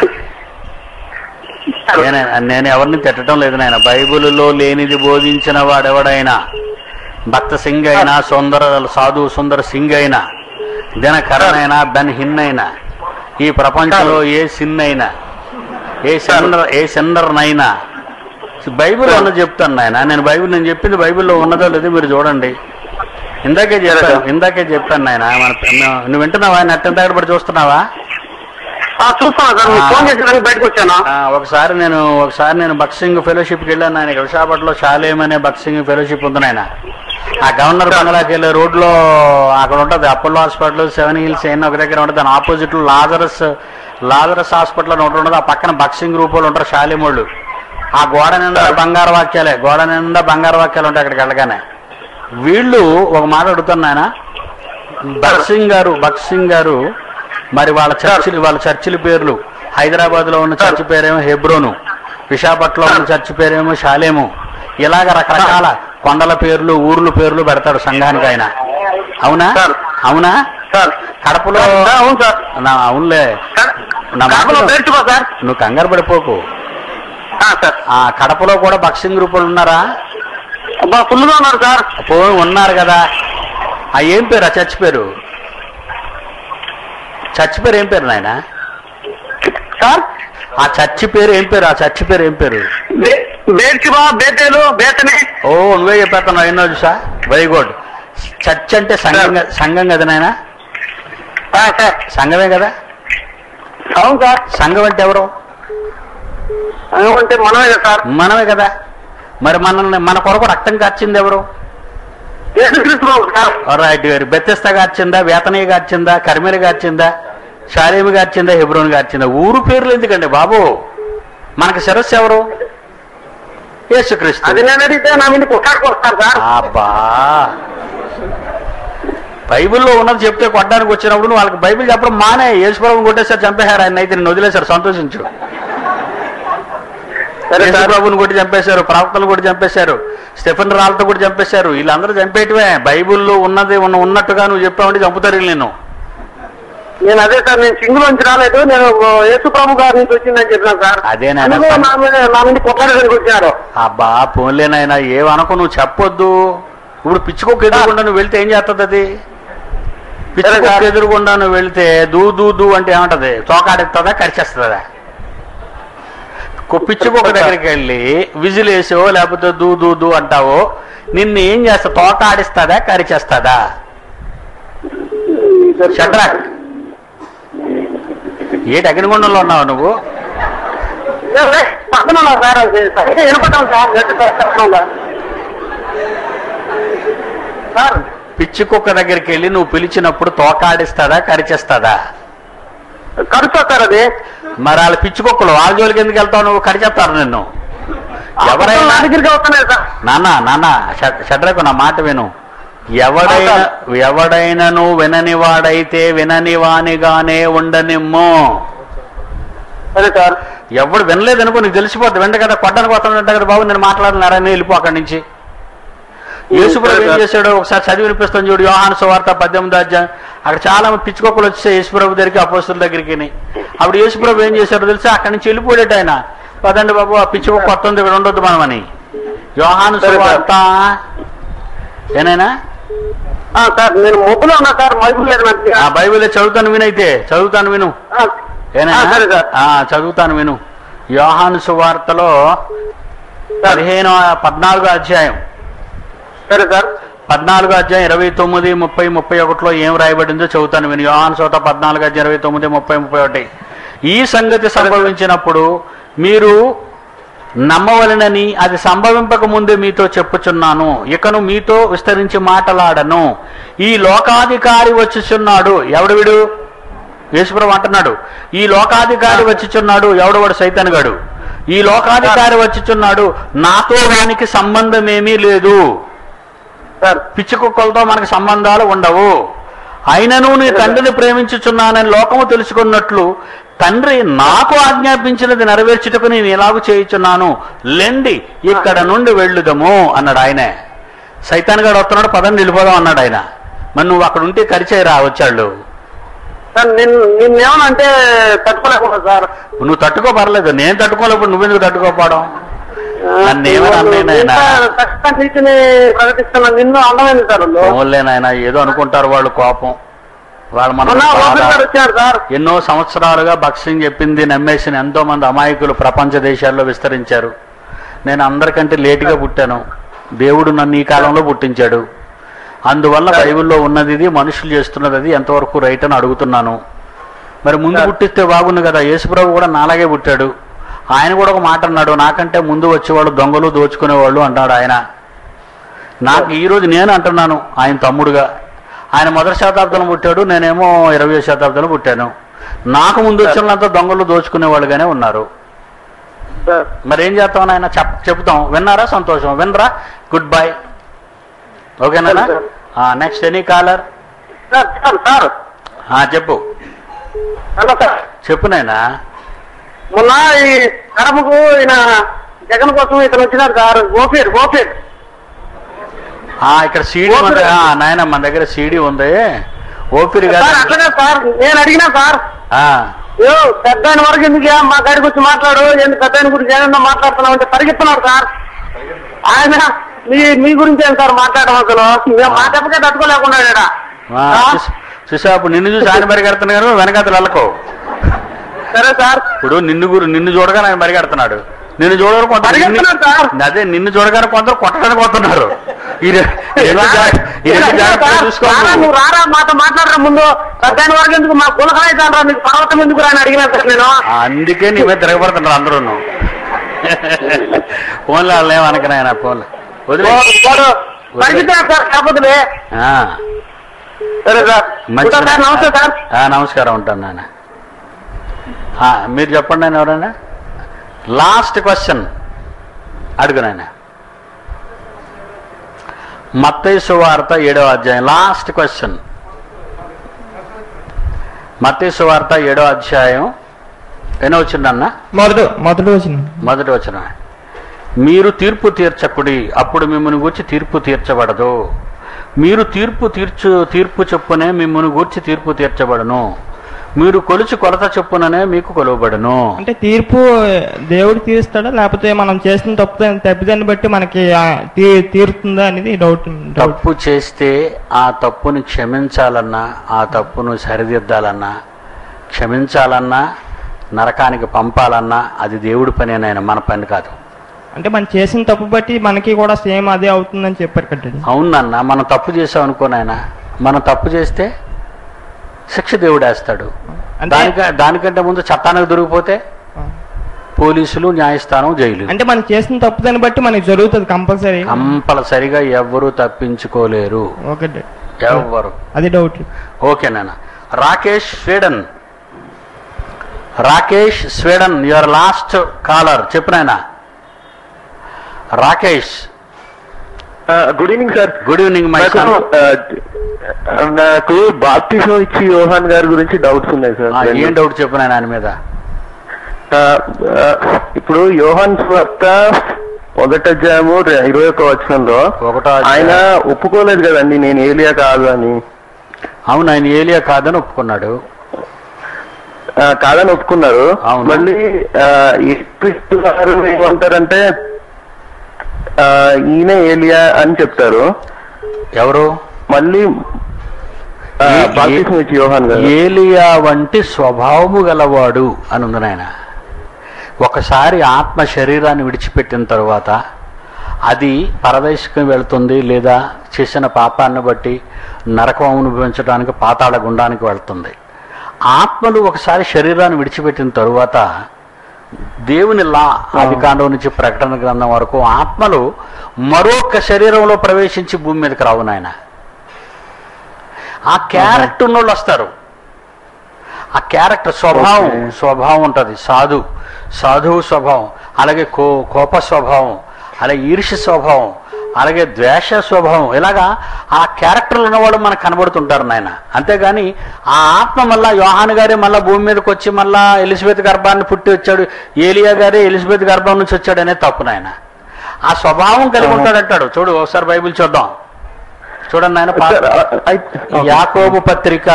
నేను నేను ఎవరిని తిట్టడం లేదు నాయన బైబిల్లో లేనిది బోధించిన వాడెవడైనా భక్త సింగ్ అయినా సుందర సాధు సుందర సింగ్ అయినా దినకరణ్ అయినా బెన్ హిన్ అయినా ఈ ప్రపంచంలో ఏ సిన్ అయినా ఏ సెన్నర్ ఏ సెన్నర్నైనా బైబిల్ ఉన్న చెప్తాను నాయన నేను బైబిల్ నేను చెప్పింది బైబిల్లో ఉన్నదో లేదో మీరు చూడండి ఇందాకే చెప్పాను ఇందాకే చెప్పాను నాయన మన నువ్వు వింటున్నావా నెట్ ఎంత పడి చూస్తున్నావా ఆ, చూస్తాను సార్ మీకు ఫోన్ చేసేదానికి బయటకు వచ్చాను ఆ, ఒకసారి నేను ఒకసారి నేను బక్సింగ్ ఫెలోషిప్కి వెళ్ళాను ఆయన ఇక్కడ విశాఖపట్నంలో షాలేం అనే బక్సింగ్ ఫెలోషిప్ ఉంది నాయన ఆ గవర్నర్ బంగ్లాకి వెళ్ళే రోడ్లో అక్కడ ఉంటుంది అపోలో హాస్పిటల్ సెవెన్ హిల్స్ అయిన ఒక దగ్గర ఉంటుంది దాని ఆపోజిట్ లో లాజరస్ లాజరస్ హాస్పిటల్ అని ఒకటి ఉంటుంది ఆ పక్కన బక్సింగ్ గ్రూప్ వాళ్ళు ఉంటారు షాలేం వాళ్ళు ఆ గోడ నిండా బంగారు వాక్యాలే గోడ నిండా బంగారు వాక్యాలు ఉంటాయి అక్కడికి వెళ్ళగానే వీళ్ళు ఒక మాట అడుగుతాను నాయన బక్సింగ్ గారు బక్సింగ్ గారు మరి వాళ్ళ చర్చిలు వాళ్ళ చర్చిల పేర్లు హైదరాబాద్ లో ఉన్న చర్చి పేరేమో హెబ్రోను విశాఖపట్నంలో ఉన్న చర్చి పేరేమో షాలేము ఇలాగ రకరకాల కొండల పేర్లు ఊర్ల పేర్లు పెడతాడు సంఘానికి ఆయన అవునా సార్. అవునా సార్ కడపలో సార్, అవును సార్ నా అవునులే సార్ నా మాట కడపలో విను. పేర్చుకో సార్ నువ్వు కంగారు పడిపోకు ఆ, సార్ ఆ కడపలో కూడా బక్సింగ్ గ్రూపులు ఉన్నారా అబ్బా ఫుల్గా ఉన్నారు సార్ పో ఉన్నారు కదా ఆ ఏం పేరు ఆ చర్చ్ పేరు చర్చ్ పేరు ఏం పేరు నాయన సార్ ఆ చర్చి పేరు ఏం పేరు ఆ చర్చి పేరు ఏం పేరు బే- బేర్చిబా బేతేలు బేతనే ఓ నువ్వే చెప్పేస్తున్నావు ఎన్నో చూసా వెరీ గుడ్ చర్చ్ అంటే సంఘం కదా- సంఘం కదా నాయన ఆ, సార్ సంఘమే కదా అవును సార్ సంఘం అంటే ఎవరు అనుకుంటే మనమే కదా సార్ మనమే కదా మరి మనల్ని మన కొరకు రక్తం కార్చింది ఎవరు యేసుక్రీస్తు ప్రభు సార్ రైట్ గారు బెత్తెస్తా గార్చిందా వేతనయ్య గార్చిందా కర్మేలి గార్చిందా షాలేమి గార్చిందా హెబ్రోన్ గార్చిందా ఊరు పేర్లు ఎందుకండి బాబు మనకి శిరస్సు ఎవరు యేసుక్రీస్తు అది నేను అడిగితే నా మీద కొట్టాడుకు వస్తారు సార్ అబ్బా బైబిల్లో ఉన్నది చెప్తే కొట్టడానికి వచ్చినప్పుడు నువ్వు వాళ్ళకి బైబిల్ చెప్పడం మానే యేసుప్రభుని కొట్టేసారు చంపేశారు ఆయన అయితే నేను వదిలేశారు సంతోషించు సరే సార్ యేసుప్రభుని కొట్టి చంపేశారు ప్రవక్తలు కొట్టి చంపేశారు స్టెఫెన్ రాళ్ళతో కూడా చంపేశారు వీళ్ళందరూ చంపేయటమే బైబిల్లో ఉన్నది ఉన్న ఉన్నట్టుగా నువ్వు చెప్పావంటే చంపుతారు వీళ్ళు నేను నేను అదే సార్ నేను సింగిల్ నుంచి రాలేదు నేను యేసు ప్రభు గారి నుంచి వచ్చిందని చెప్పినాను సార్ అదేనా అందుకే నా మీద నా మీద కొట్లాడడానికి వచ్చారు అబ్బా పోన్లేనాయన ఏమనుకో నువ్వు చెప్పొద్దు ఇప్పుడు పిచ్చుకోక ఎదురుకుండా నువ్వు వెళ్తే ఏం చేస్తుంది అది పిచ్చుకోక ఎదురుకుండా నువ్వు వెళ్తే దూ దూ దూ అంటే ఏమంటది తోకాడెత్తుందా కరిచేస్తుందా పిచ్చుకోక దగ్గరికి వెళ్ళి విజిల్ వేసో లేకపోతే దూ దూ దూ అంటావో నిన్ను ఏం చేస్తా తోక ఆడిస్తుందా కరిచేస్తుందా షడ్రాక్ ఏటి అగ్నిగుండంలో ఉన్నావు నువ్వు ఏ, ఏ, పక్కన ఉన్నా సార్ అది సరిగ్గా వినపడ్డాం సార్ గట్టి పక్కన ఉందా? సార్ పిచ్చి కుక్క దగ్గరికి వెళ్ళి నువ్వు పిలిచినప్పుడు తోకాడిస్తుందా కరిచేస్తుందా కరుస్తా సార్ అది మరి వాళ్ళ పిచ్చి కుక్కలు వాళ్ళ జోలికి ఎందుకు వెళ్తావు నువ్వు కరిచేస్తారు నిన్ను ఎవరైనా నా దగ్గరికి వస్తున్నాయి సార్ నాన్న నాన్న షడ్- షడ్రకు నా మాట విను ఎవడైనా ఎవడైనాను వినని వాడైతే వినని వానిగానే ఉండనిమ్ము సరే సార్ ఎవడు వినలేదనుకో నీకు తెలిసిపోద్ది వెంట కదా కొట్టడానికి వస్తానంట కదా బాబు నేను మాట్లాడినారని వెళ్ళిపో అక్కడి నుంచి యేసుప్రభు ఏం చేశాడు ఒకసారి చదివి వినిపిస్తాను చూడు యోహాను సువార్త పద్దెనిమిది అధ్యాయం అక్కడ చాలా మంది పిచ్చుకొక్కలు వచ్చేసాయి యేసుప్రభు దగ్గరికి అపోస్తుల దగ్గరికి అప్పుడు యేసుప్రభు ఏం చేశాడో తెలుసా అక్కడి నుంచి వెళ్ళిపోయాడు ఆయన పదండి బాబు ఆ పిచ్చుకొక్క వస్తుంది ఇక్కడ ఉండొద్దు మనమని యోహాను సరే, సార్. సువార్త ఏనైనా ఆ, సార్ నేను మొబ్బులో ఉన్నా సార్ మైబుల్ లేదు నాకు ఆ బైబిల్ చదువుతాను వినైతే చదువుతాను విను ఆ, ఏనా ఆ, సరే సార్ ఆ, చదువుతాను విను యోహాను సువార్తలో పదిహేను పద్నాలుగో అధ్యాయం సరే సార్ పద్నాలుగు అధ్యాయం ఇరవై తొమ్మిది ముప్పై ముప్పై ఒకటిలో ఏం రాయబడిందో చదువుతాను విను యోహాను సోత పద్నాలుగు అధ్యాయం ఇరవై తొమ్మిది ముప్పై ముప్పై ఒకటి ఈ సంగతి సంభవించినప్పుడు మీరు నమ్మవలనని అది సంభవింపక ముందే మీతో చెప్పుచున్నాను ఇకను మీతో విస్తరించి మాటలాడను ఈ లోకాధికారి వచ్చుచున్నాడు ఎవడు వీడు యేసుప్రభు అంటున్నాడు ఈ లోకాధికారి వచ్చిచున్నాడు ఎవడు వాడు సైతాన్ గాడు ఈ లోకాధికారి వచ్చిచున్నాడు నాతో వానికి సంబంధమేమీ లేదు సార్ పిచ్చి కుక్కలతో మనకు సంబంధాలు ఉండవు అయినను నీ తండ్రిని ప్రేమించుచున్నానని లోకము తెలుసుకున్నట్లు తండ్రి నాకు ఆజ్ఞాపించినది నెరవేర్చుటకు నేను ఎలాగూ చేయుచున్నాను లెండి ఇక్కడ నుండి వెళ్ళుదము అన్నాడు ఆయనే సైతాన్ గారు వస్తున్నాడు పదండి వెళ్ళిపోదాం అన్నాడు ఆయన మరి నువ్వు అక్కడ ఉంటే కరిచేయరా వచ్చాళ్ళు సార్ నిన్ను నిన్నేమన్నా అంటే తట్టుకోలేకుండా సార్ నువ్వు తట్టుకో పర్లేదు నేను తట్టుకోలేప్పుడు నువ్వెందుకు తట్టుకోపోవడం నన్ను ఏమని అన్నయ్యనాయనా? ఖచ్చితంగా నీతిని ప్రకటిస్తున్నా నిన్ను అందమైంది సార్ వాళ్ళు. ఓన్లే నాయన ఏదో అనుకుంటారు వాళ్ళు కోపం వాళ్ళు మన మొన్న ఓపెన్ గారు వచ్చారు సార్ ఎన్నో సంవత్సరాలుగా భక్సింగ్ చెప్పింది నమ్మేసిన ఎంతో మంది అమాయకులు ప్రపంచ దేశాల్లో విస్తరించారు నేను అందరికంటే లేటుగా పుట్టాను దేవుడు నన్ను ఈ కాలంలో పుట్టించాడు అందువల్ల బైబిల్లో ఉన్నది ఇది మనుషులు చేస్తున్నది అది ఎంతవరకు రైట్ అని అడుగుతున్నాను మరి ముందు పుట్టిస్తే బాగుంది కదా యేసుప్రభు కూడా నాలాగే పుట్టాడు ఆయన కూడా ఒక మాట అన్నాడు నాకంటే ముందు వచ్చేవాళ్ళు దొంగలు దోచుకునేవాళ్ళు అంటాడు ఆయన నాకు ఈ రోజు నేను అంటున్నాను ఆయన తమ్ముడుగా ఆయన మొదటి శతాబ్దంలో పుట్టాడు నేనేమో ఇరవై శతాబ్దంలో పుట్టాను నాకు ముందు వచ్చిన వాళ్ళంతా దొంగలు దోచుకునే వాళ్ళుగానే ఉన్నారు సార్ మరి ఏం చేస్తాం ఆయన చెప్ చెప్తాం విన్నారా సంతోషం వినరా గుడ్ బై ఓకేనా సరే, next any caller sir sir sir చెప్పు హలో సార్ చెప్పు నాయనా మొన్న ఈ కడపకు ఈయన జగన్ కోసం ఇతను వచ్చినారు సార్ గోపీర్ గోపీర్ ఆ, ఇక్కడ సీడీ ఉంది ఆ, నాయన మన దగ్గర సీడీ ఉంది ఓపిరి సార్ గారు అట్లనే సార్ నేను అడిగినా సార్ ఆ, ఏ పెద్ద ఆయన వరకు ఎందుకు మా గాడికి వచ్చి మాట్లాడు ఎందుకు పెద్ద ఆయన గురించి ఏమన్నా మాట్లాడుతున్నావు అంటే పరిగెత్తున్నాడు సార్ ఆయన మీ మీ గురించి ఏం సార్ మాట్లాడడం అసలు మేము మా దెబ్బకే తట్టుకోలేకుండా ఈడ. ఆ, ఆ? చూసా- చూసా అప్పుడు నిన్ను చూసి ఆయన పరిగెడుతున్నా కానీ వెనకాతలు వెళ్ళకో సరే సార్ ఇప్పుడు నిన్ను గురు నిన్ను చూడగానే ఆయన పరిగెడుతున్నాడు నిన్ను చూడగానే కొంత పరిగెడుతున్నాడు సార్. అదే నిన్ను చూడగానే కొందరు కొట్టడానికి పోతున్నారు ఈ రె- ఈ రెండు జా- ఈ రెండు జాగ్రత్తలు సార్, చూసుకో రారా, నువ్వు. నువ్వు రారా మాతో మాట్లాడరా ముందు పెద్ద ఆయన వరకు ఎందుకు మా కులకాయ రా నీకు పర్వతం ఎందుకు రా అని అడిగినా సార్ నేను ఆ, అందుకే నీ మీద తిరగబడుతున్నారు అందరూ ఫోన్లో వాళ్ళు ఏమనకనాయన ఫోన్లో వదిలే వాడు మంచిదా సార్ కాకపోతే ఆ, సరే సార్ మంచిది. ఉంటా సార్ నమస్తే సార్ ఆ, నమస్కారం ఉంటాను నాన్న ఆ, మీరు చెప్పండి నేను ఎవరైనా లాస్ట్ క్వశ్చన్ అడుగు నాయన మత్తయి సువార్త ఏడవ అధ్యాయం లాస్ట్ క్వశ్చన్ మత్తయి సువార్త ఏడవ అధ్యాయం ఎన్నో వచ్చిందన్న మొదటి మొదటి వచ్చిన మొదటి వచనం మీరు తీర్పు తీర్చకుడి అప్పుడు మిమ్మల్ని గూర్చి తీర్పు తీర్చబడదు మీరు తీర్పు తీర్చు తీర్పు చొప్పునే మిమ్మల్ని గూర్చి తీర్పు తీర్చబడను మీరు కొలుచు కొలత చొప్పుననే మీకు కొలువబడును అంటే తీర్పు దేవుడు తీరుస్తాడా లేకపోతే మనం చేసిన తప్పు తప్పిదాన్ని బట్టి మనకి ఆ, తీ- తీరుతుందా అనేది డౌట్ డౌట్ తప్పు చేస్తే ఆ తప్పుని క్షమించాలన్నా ఆ తప్పును సరిదిద్దాలన్నా క్షమించాలన్నా నరకానికి పంపాలన్నా అది దేవుడి పని ఆయన మన పని కాదు అంటే మనం చేసిన తప్పు బట్టి మనకి కూడా సేమ్ అదే అవుతుందని చెప్పారు కదండి అవునన్న మనం తప్పు చేసాం అనుకో నాయన మనం తప్పు చేస్తే శిక్ష దేవుడు వేస్తాడు అంటే- దానిక దానికంటే ముందు చట్టానికి దొరికిపోతే పోలీసులు న్యాయస్థానం జైలు అంటే మనం చేసిన తప్పుదాన్ని బట్టి మనకి జరుగుతుంది కంపల్సరీ కంపల్సరిగా ఎవ్వరూ తప్పించుకోలేరు ఓకే ఎవ్వరు అది డౌట్ ఓకే నాన్న Rakesh Sweden Rakesh Sweden your last caller చెప్పు నాయన Rakesh good evening sir good evening my నాకు సన్ ఆ, నాకు బాప్తిజం ఇచ్చి యోహాన్ గారి గురించి డౌట్స్ ఉన్నాయి సార్ ఏం డౌట్ చెప్పు నాయన ఆయన మీద ఆ, ఆ, ఇప్పుడు యోహాన్ స్వార్త మొదట అధ్యాయము రె- ఇరవై ఒక్క వచనంలో ఒకటో అధ్యాయం. ఆయన ఒప్పుకోలేదు కదండి నేను ఏలియా కాదు అని అవును ఆయన ఏలియా కాదని ఒప్పుకున్నాడు ఆ, కాదని ఒప్పుకున్నారు అవును. మళ్ళీ ఆ, యేసుక్రీస్తు గారు ఏమంటారంటే ఆ, ఈయన ఏలియా అని చెప్తారు ఎవరు మళ్ళీ ఆ, ఏ- ఏ- బాప్తిస్మం ఇచ్చి యోహాన్ గారు ఏలియా వంటి స్వభావము గలవాడు అని ఉంది నాయన ఒకసారి ఆత్మ శరీరాన్ని విడిచిపెట్టిన తరువాత అది పరదేశకం వెళ్తుంది లేదా చేసిన పాపాన్ని బట్టి నరకం అనుభవించడానికి పాతాళ గుండానికి వెళ్తుంది ఆత్మలు ఒకసారి శరీరాన్ని విడిచిపెట్టిన తరువాత దేవుని లా ఆది కాండం నుంచి ప్రకటన గ్రంథం వరకు ఆత్మలు మరొక శరీరంలో ప్రవేశించి భూమి మీదకి రావు నాయన ఆ క్యారెక్టర్ ఉన్నోళ్ళు వస్తారు ఆ క్యారెక్టర్ స్వభావం Okay. స్వభావం ఉంటుంది సాధు సాధువు స్వభావం అలాగే కో కోప స్వభావం అలాగే ఈర్ష్య స్వభావం అలాగే ద్వేష స్వభావం ఇలాగా ఆ క్యారెక్టర్లు ఉన్నవాళ్ళు మనకు కనబడుతుంటారు నాయన అంతేగాని ఆ ఆత్మ మళ్ళా యోహాన్ గారే మళ్ళా భూమి మీదకి వచ్చి మళ్ళా ఎలిజబెత్ గర్భాన్ని పుట్టి వచ్చాడు ఏలియా గారే ఎలిజబెత్ గర్భం నుంచి వచ్చాడు అనేది తప్పు నాయన ఆ స్వభావం కలిగి ఉంటాడంటాడు చూడు ఒకసారి బైబిల్ చూద్దాం చూడండి నాయన పా- సార్, ఆ, అయితే- యాకోబు పత్రిక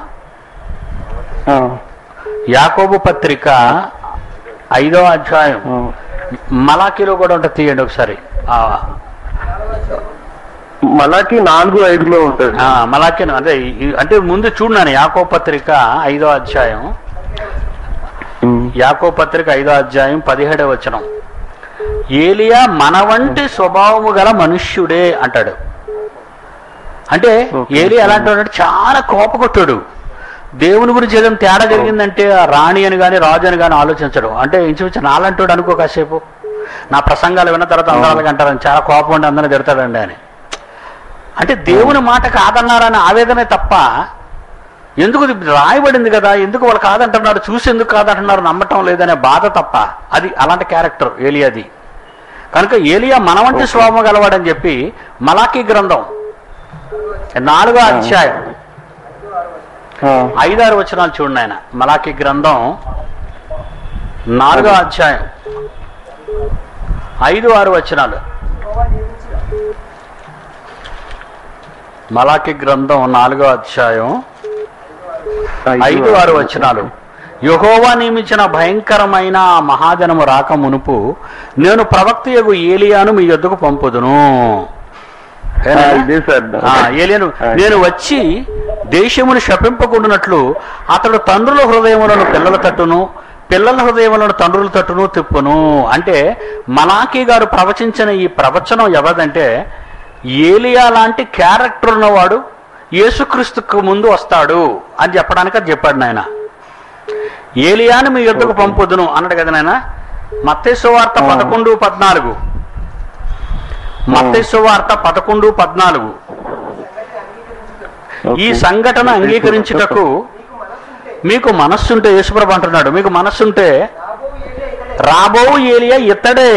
ఆ, యాకోబు పత్రిక ఐదో అధ్యాయం ఆ. మలాకిలో కూడా ఉంటుంది తీయండి ఒకసారి ఆ, మలాకి నాలుగు ఐదులో ఉంటుంది ఆ, మలాకిను అదే ఈ- అంటే ముందు చూడన్నాను యాకో పత్రిక ఐదో అధ్యాయం ఉమ్. యాకో పత్రిక ఐదో అధ్యాయం పదిహేడవ వచనం ఏలియా మన వంటి స్వభావము గల మనుష్యుడే అంటాడు అంటే Okay. ఏలి ఎలాంటి వాడంటే చాలా కోపకొట్టాడు దేవుని గురించి ఏదైనా తేడా జరిగిందంటే ఆ రాణి అని కానీ రాజు అని కానీ ఆలోచించడు అంటే ఇంచుమించు నాలంటాడు అనుకో కాసేపు నా ప్రసంగాలు విన్న తర్వాత అందరాలకు అంటారని చాలా కోపం ఉండి అందరిని తిడతాడండి అని అంటే దేవుని మాట కాదన్నారని ఆవేదనే తప్ప ఎందుకు ఇది రాయబడింది కదా ఎందుకు వాళ్ళు కాదంటున్నారు చూసి ఎందుకు కాదంటున్నారు నమ్మటం లేదనే బాధ తప్ప అది అలాంటి క్యారెక్టర్ ఏలియాది కనుక ఏలియా మన వంటి స్వభావం గలవాడని చెప్పి మలాకీ గ్రంథం నాలుగో అధ్యాయం ఆ, ఐదారు వచనాలు చూడండి ఆయన మలాకి గ్రంథం నాలుగో అధ్యాయం ఐదు ఆరు వచనాలు మలాకి గ్రంథం నాలుగో అధ్యాయం ఐదు ఆరు వచనాలు యహోవా నియమించిన భయంకరమైన ఆ మహాజనము రాక మునుపు నేను ప్రవక్తయగు ఏలియాను మీ యొద్దకు పంపుదును ఆ, ఏనా? ఇదే సార్ ఆ, ఏలియను నేను వచ్చి దేశమును శపింపకుండానట్లు అతడు తండ్రుల హృదయములను పిల్లల తట్టును పిల్లల హృదయములను తండ్రుల తట్టును తిప్పును అంటే మలాకీ గారు ప్రవచించిన ఈ ప్రవచనం ఎవరిదంటే ఏలియా లాంటి క్యారెక్టర్ ఉన్నవాడు యేసుక్రీస్తుకు ముందు వస్తాడు అని చెప్పడానికి అది చెప్పాడు నాయన ఏలియాను మీ యుద్ధకు పంపుదును అన్నాడు కదా నాయన మత్తేసు వార్త పదకొండు పద్నాలుగు మత్తయి వార్త పదకొండు పద్నాలుగు ఈ సంఘటన అంగీకరించుటకు మీకు మనస్సుంటే యేసుప్రభు అంటున్నాడు మీకు మనస్సుంటే రాబో ఏలియా ఇత్తడే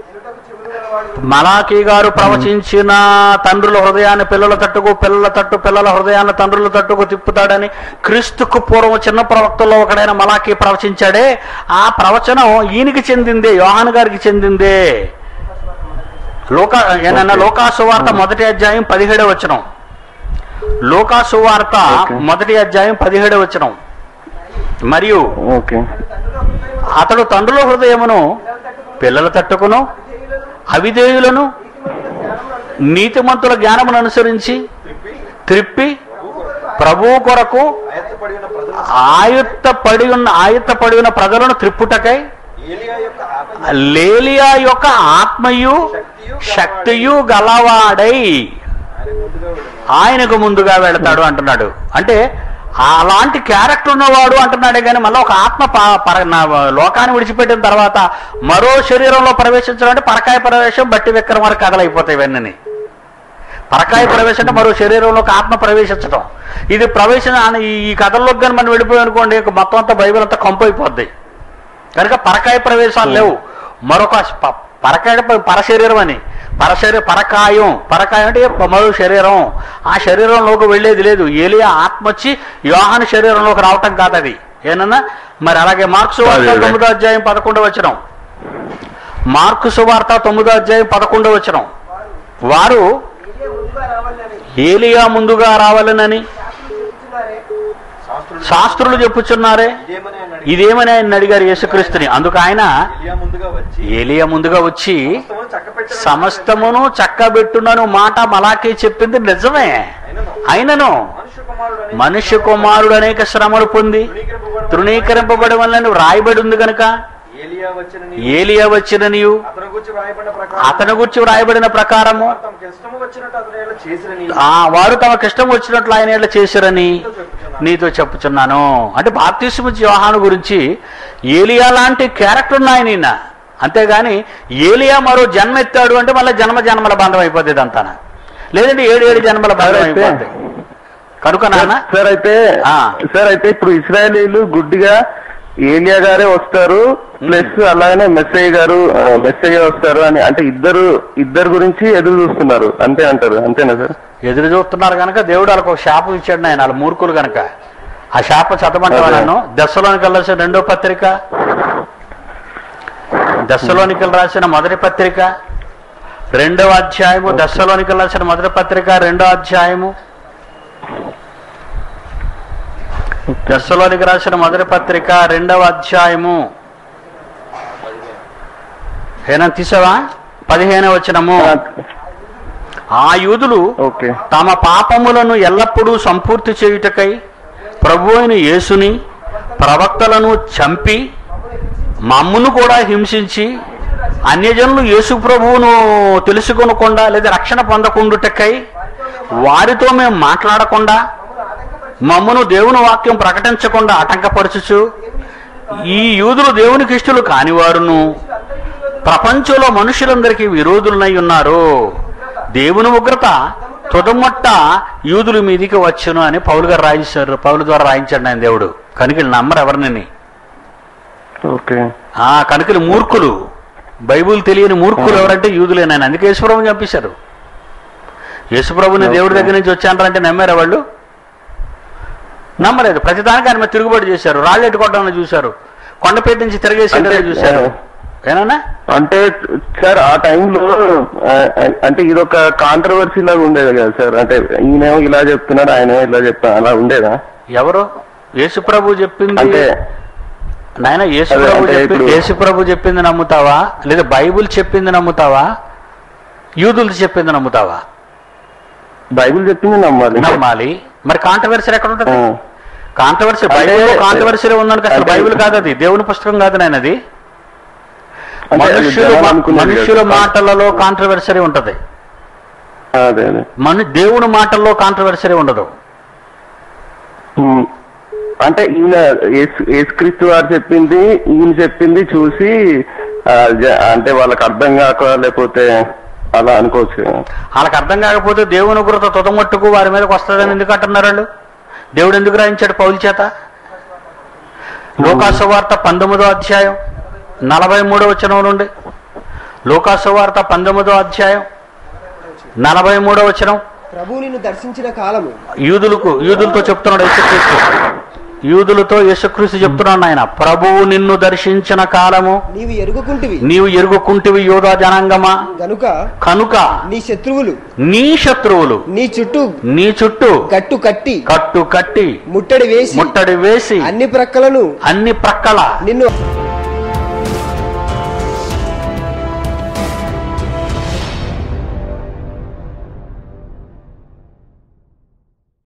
మలాకీ గారు ప్రవచించిన తండ్రుల హృదయాన్ని పిల్లల తట్టుకు పిల్లల తట్టు పిల్లల హృదయాన్ని తండ్రుల తట్టుకు తిప్పుతాడని క్రీస్తుకు పూర్వం చిన్న ప్రవక్తల్లో ఒకడైన మలాకీ ప్రవచించాడే ఆ ప్రవచనం ఈయనకి చెందిందే యోహాన్ గారికి చెందిందే లోక ఏనన్నా లోకాసు వార్త మొదటి అధ్యాయం పదిహేడవ వచనం లోకాసు వార్త మొదటి అధ్యాయం పదిహేడవ వచనం మరియు ఓకే అతడు తండ్రుల హృదయమును పిల్లల తట్టుకును అవిధేయులను నీతిమంతుల జ్ఞానమును అనుసరించి త్రిప్పి ప్రభువు కొరకు ఆయత్త పడి ఉన్న ఆయత్త పడి ఉన్న ప్రజలను త్రిప్పుటకై లేలియా యొక్క ఆత్మయు శక్తియు గలవాడై ఆయనకు ముందుగా వెళతాడు అంటున్నాడు అంటే అలాంటి క్యారెక్టర్ ఉన్నవాడు అంటున్నాడే కానీ మళ్ళీ ఒక ఆత్మ ప- పర- నా లోకాన్ని విడిచిపెట్టిన తర్వాత మరో శరీరంలో ప్రవేశించడం అంటే పరకాయ ప్రవేశం బట్టి విక్రమాలు కథలైపోతాయి ఇవన్నీ పరకాయ ప్రవేశం అంటే మరో శరీరంలో ఒక ఆత్మ ప్రవేశించడం ఇది ప్రవేశం అని ఈ- ఈ కథల్లోకి కానీ మనం వెళ్ళిపోయాం అనుకోండి ఇక మొత్తం అంతా బైబిల్ అంతా కంపు అయిపోద్ది కనుక పరకాయ ప్రవేశాలు లేవు మరొక ప- పరకాయ పరశరీరం అని పరశరీర పరకాయం పరకాయం అంటే మరో శరీరం ఆ శరీరంలోకి వెళ్ళేది లేదు ఏలియా ఆత్మ వచ్చి యోహాను శరీరంలోకి రావటం కాదు అది ఏనన్నా మరి అలాగే మార్క్స్ వార్త అదే. తొమ్మిదో అధ్యాయం పదకొండవ వచనం మార్కు సువార్త తొమ్మిదో అధ్యాయం పదకొండవ వచనం వారు ఏలియా ముందుగా రావాలనని శాస్త్రులు చెప్పుచున్నారే ఇదేమని ఆయన అడిగారు యేసుక్రీస్తుని అందుకు ఆయన ఏలియా ముందుగా వచ్చి సమస్తమును చక్కబెట్టునను మాట మలాకి చెప్పింది నిజమే అయినను మనుష్య కుమారుడు అనేక శ్రమలు పొంది తృణీకరింపబడి వల్లని వ్రాయబడి ఉంది గనుక ఏలియా వచ్చిన ఏలియా వచ్చిన నీవు అతని గురించి వ్రాయబడిన ప్రకారం అతని గురించి వ్రాయబడిన ప్రకారము తమకు ఇష్టము వచ్చినట్టు అతను ఇలా చేసిన నీ ఆ వారు తమకు ఇష్టం వచ్చినట్లు ఆయన ఏళ్ళ చేశారని నీతో చెప్పుచున్నాను అంటే బాప్తిస్మ యోహాను గురించి ఏలియా లాంటి క్యారెక్టర్ ఉన్న ఆయన ఈయన అంతేగాని ఏలియా మరో జన్మ ఎత్తాడు అంటే మళ్ళీ జన్మ జన్మల బంధం అయిపోతుంది ఇదంతా లేదంటే ఏడు ఏడు జన్మల బంధం అయితే- అయిపోతుంది కనుక నాన్న సార్ అయితే ఆ. సార్ అయితే ఇప్పుడు ఇస్రాయలీలు గుడ్డిగా ఏలియా గారే వస్తారు ప్లస్ అలాగనే మెస్సయ్య గారు ఆ, మెస్సయ్య వస్తారు అని అంటే ఇద్దరు ఇద్దరు గురించి ఎదురు చూస్తున్నారు అంతే అంటారు అంతేనా సార్ ఎదురు చూస్తున్నారు కనుక దేవుడు వాళ్ళకి ఒక శాపం ఇచ్చాడు ఆయన వాళ్ళ మూర్ఖులు కనుక ఆ శాప చదవమంటావా అదే. నన్ను దశలోనికి వెళ్ళాల్సిన రెండో పత్రిక దశలోనికి రాసిన మొదటి పత్రిక రెండవ అధ్యాయము దశలోనికి రాసిన మొదటి పత్రిక రెండో అధ్యాయము దశలోనికి రాసిన మొదటి పత్రిక రెండవ అధ్యాయము ఏనా తీసావా పదిహేను వచ్చినము ఆ యూదులు ఓకే తమ పాపములను ఎల్లప్పుడూ సంపూర్తి చేయుటకై ప్రభు అయిన యేసుని ప్రవక్తలను చంపి మమ్మును కూడా హింసించి అన్యజనులు యేసు ప్రభువును తెలుసుకొనకుండా లేదా రక్షణ పొందకుండుటకై వారితో మేము మాట్లాడకుండా మమ్మను దేవుని వాక్యం ప్రకటించకుండా ఆటంకపరచుచు ఈ యూదులు దేవునికి ఇష్టలు కానివారును ప్రపంచంలో మనుషులందరికీ విరోధులనై ఉన్నారు దేవుని ఉగ్రత తుదమొట్ట యూదుల మీదికి వచ్చును అని పౌలు గారు రాయించారు పౌలు ద్వారా రాయించాడు ఆయన దేవుడు కనుకలు నమ్మరు ఎవరిని ఓకే ఆ కనుకలు మూర్ఖులు బైబుల్ తెలియని మూర్ఖులు ఎవరంటే యూదులేనాయన అందుకే యేసుప్రభుని చంపేశారు యేసుప్రభుని దేవుడి దగ్గర నుంచి వచ్చారంటే నమ్మారా వాళ్ళు నమ్మలేదు ప్రతిదానికి ఆయన మీద తిరుగుబాటు చేశారు రాళ్ళు ఎట్టుకోవడం చూశారు కొండపేట నుంచి తిరగేసి అంటే, చూశారు ఏనా అంటే సార్ ఆ టైంలో అంటే ఇది ఒక కాంట్రవర్సీ లాగా ఉండేది కదా సార్ అంటే ఈయనేమో ఇలా చెప్తున్నారు ఆయనేమో ఇలా చెప్తున్నారు అలా ఉండేదా ఎవరు యేసుప్రభు చెప్పింది అంటే నాయన యేసుప్రభు అంటే చెప్పి ఇప్పుడు- యేసుప్రభు చెప్పింది నమ్ముతావా లేదా బైబిల్ చెప్పింది నమ్ముతావా యూదులు చెప్పింది నమ్ముతావా బైబిల్ చెప్పింది నమ్మాలి నమ్మాలి మరి కాంట్రవర్సీ ఎక్కడ ఉంటుంది ఆ. కాంట్రవర్సీ అంటే- బైబిల్ కాంట్రవర్సీ ఉందని అసలు అంటే- బైబిల్ కాదు అది దేవుని పుస్తకం కాదు నాయన అది అంటే అది మనుష్యుల జనాలు మా- అనుకున్నారు మనుష్యుల కదా. మాటలలో కాంట్రవర్సరీ ఉంటది అదే అదే మన దేవుని మాటల్లో కాంట్రవర్సరీ ఉండదు ఉమ్. అంటే ఈయన యేసు- యేసుక్రీస్తు వారు చెప్పింది ఈయన చెప్పింది చూసి ఆ, జ- అంటే వాళ్ళకి అర్థం కాక లేకపోతే అలా అనుకోవచ్చు కదా. వాళ్ళకి అర్థం కాకపోతే దేవుని ఉగ్రత తుదమట్టుకు వారి మీదకి వస్తుందని ఎందుకు అంటున్నారు వాళ్ళు దేవుడు ఎందుకు రాయించాడు పౌలు చేత లోకాసు వార్త పంతొమ్మిదో అధ్యాయం నలభై మూడో వచనం నుండి లోకాసు వార్త పంతొమ్మిదో అధ్యాయం నలభై మూడో వచనం ప్రభు నిన్ను దర్శించిన కాలము యూదులకు యూదులతో చెప్తున్నాడు యేసుక్రీస్తు యూదులతో యేసుక్రీస్తు చెప్తున్నాడు ఆయన ప్రభువు నిన్ను దర్శించిన కాలము నీవు ఎరుగుకుంటివి నీవు ఎరుగుకుంటివి యోధా జనాంగమా గనుక కనుక నీ శత్రువులు నీ శత్రువులు నీ చుట్టూ నీ చుట్టూ గట్టు కట్టి కట్టు కట్టి ముట్టడి వేసి ముట్టడి వేసి అన్ని ప్రక్కలను అన్ని ప్రక్కల నిన్ను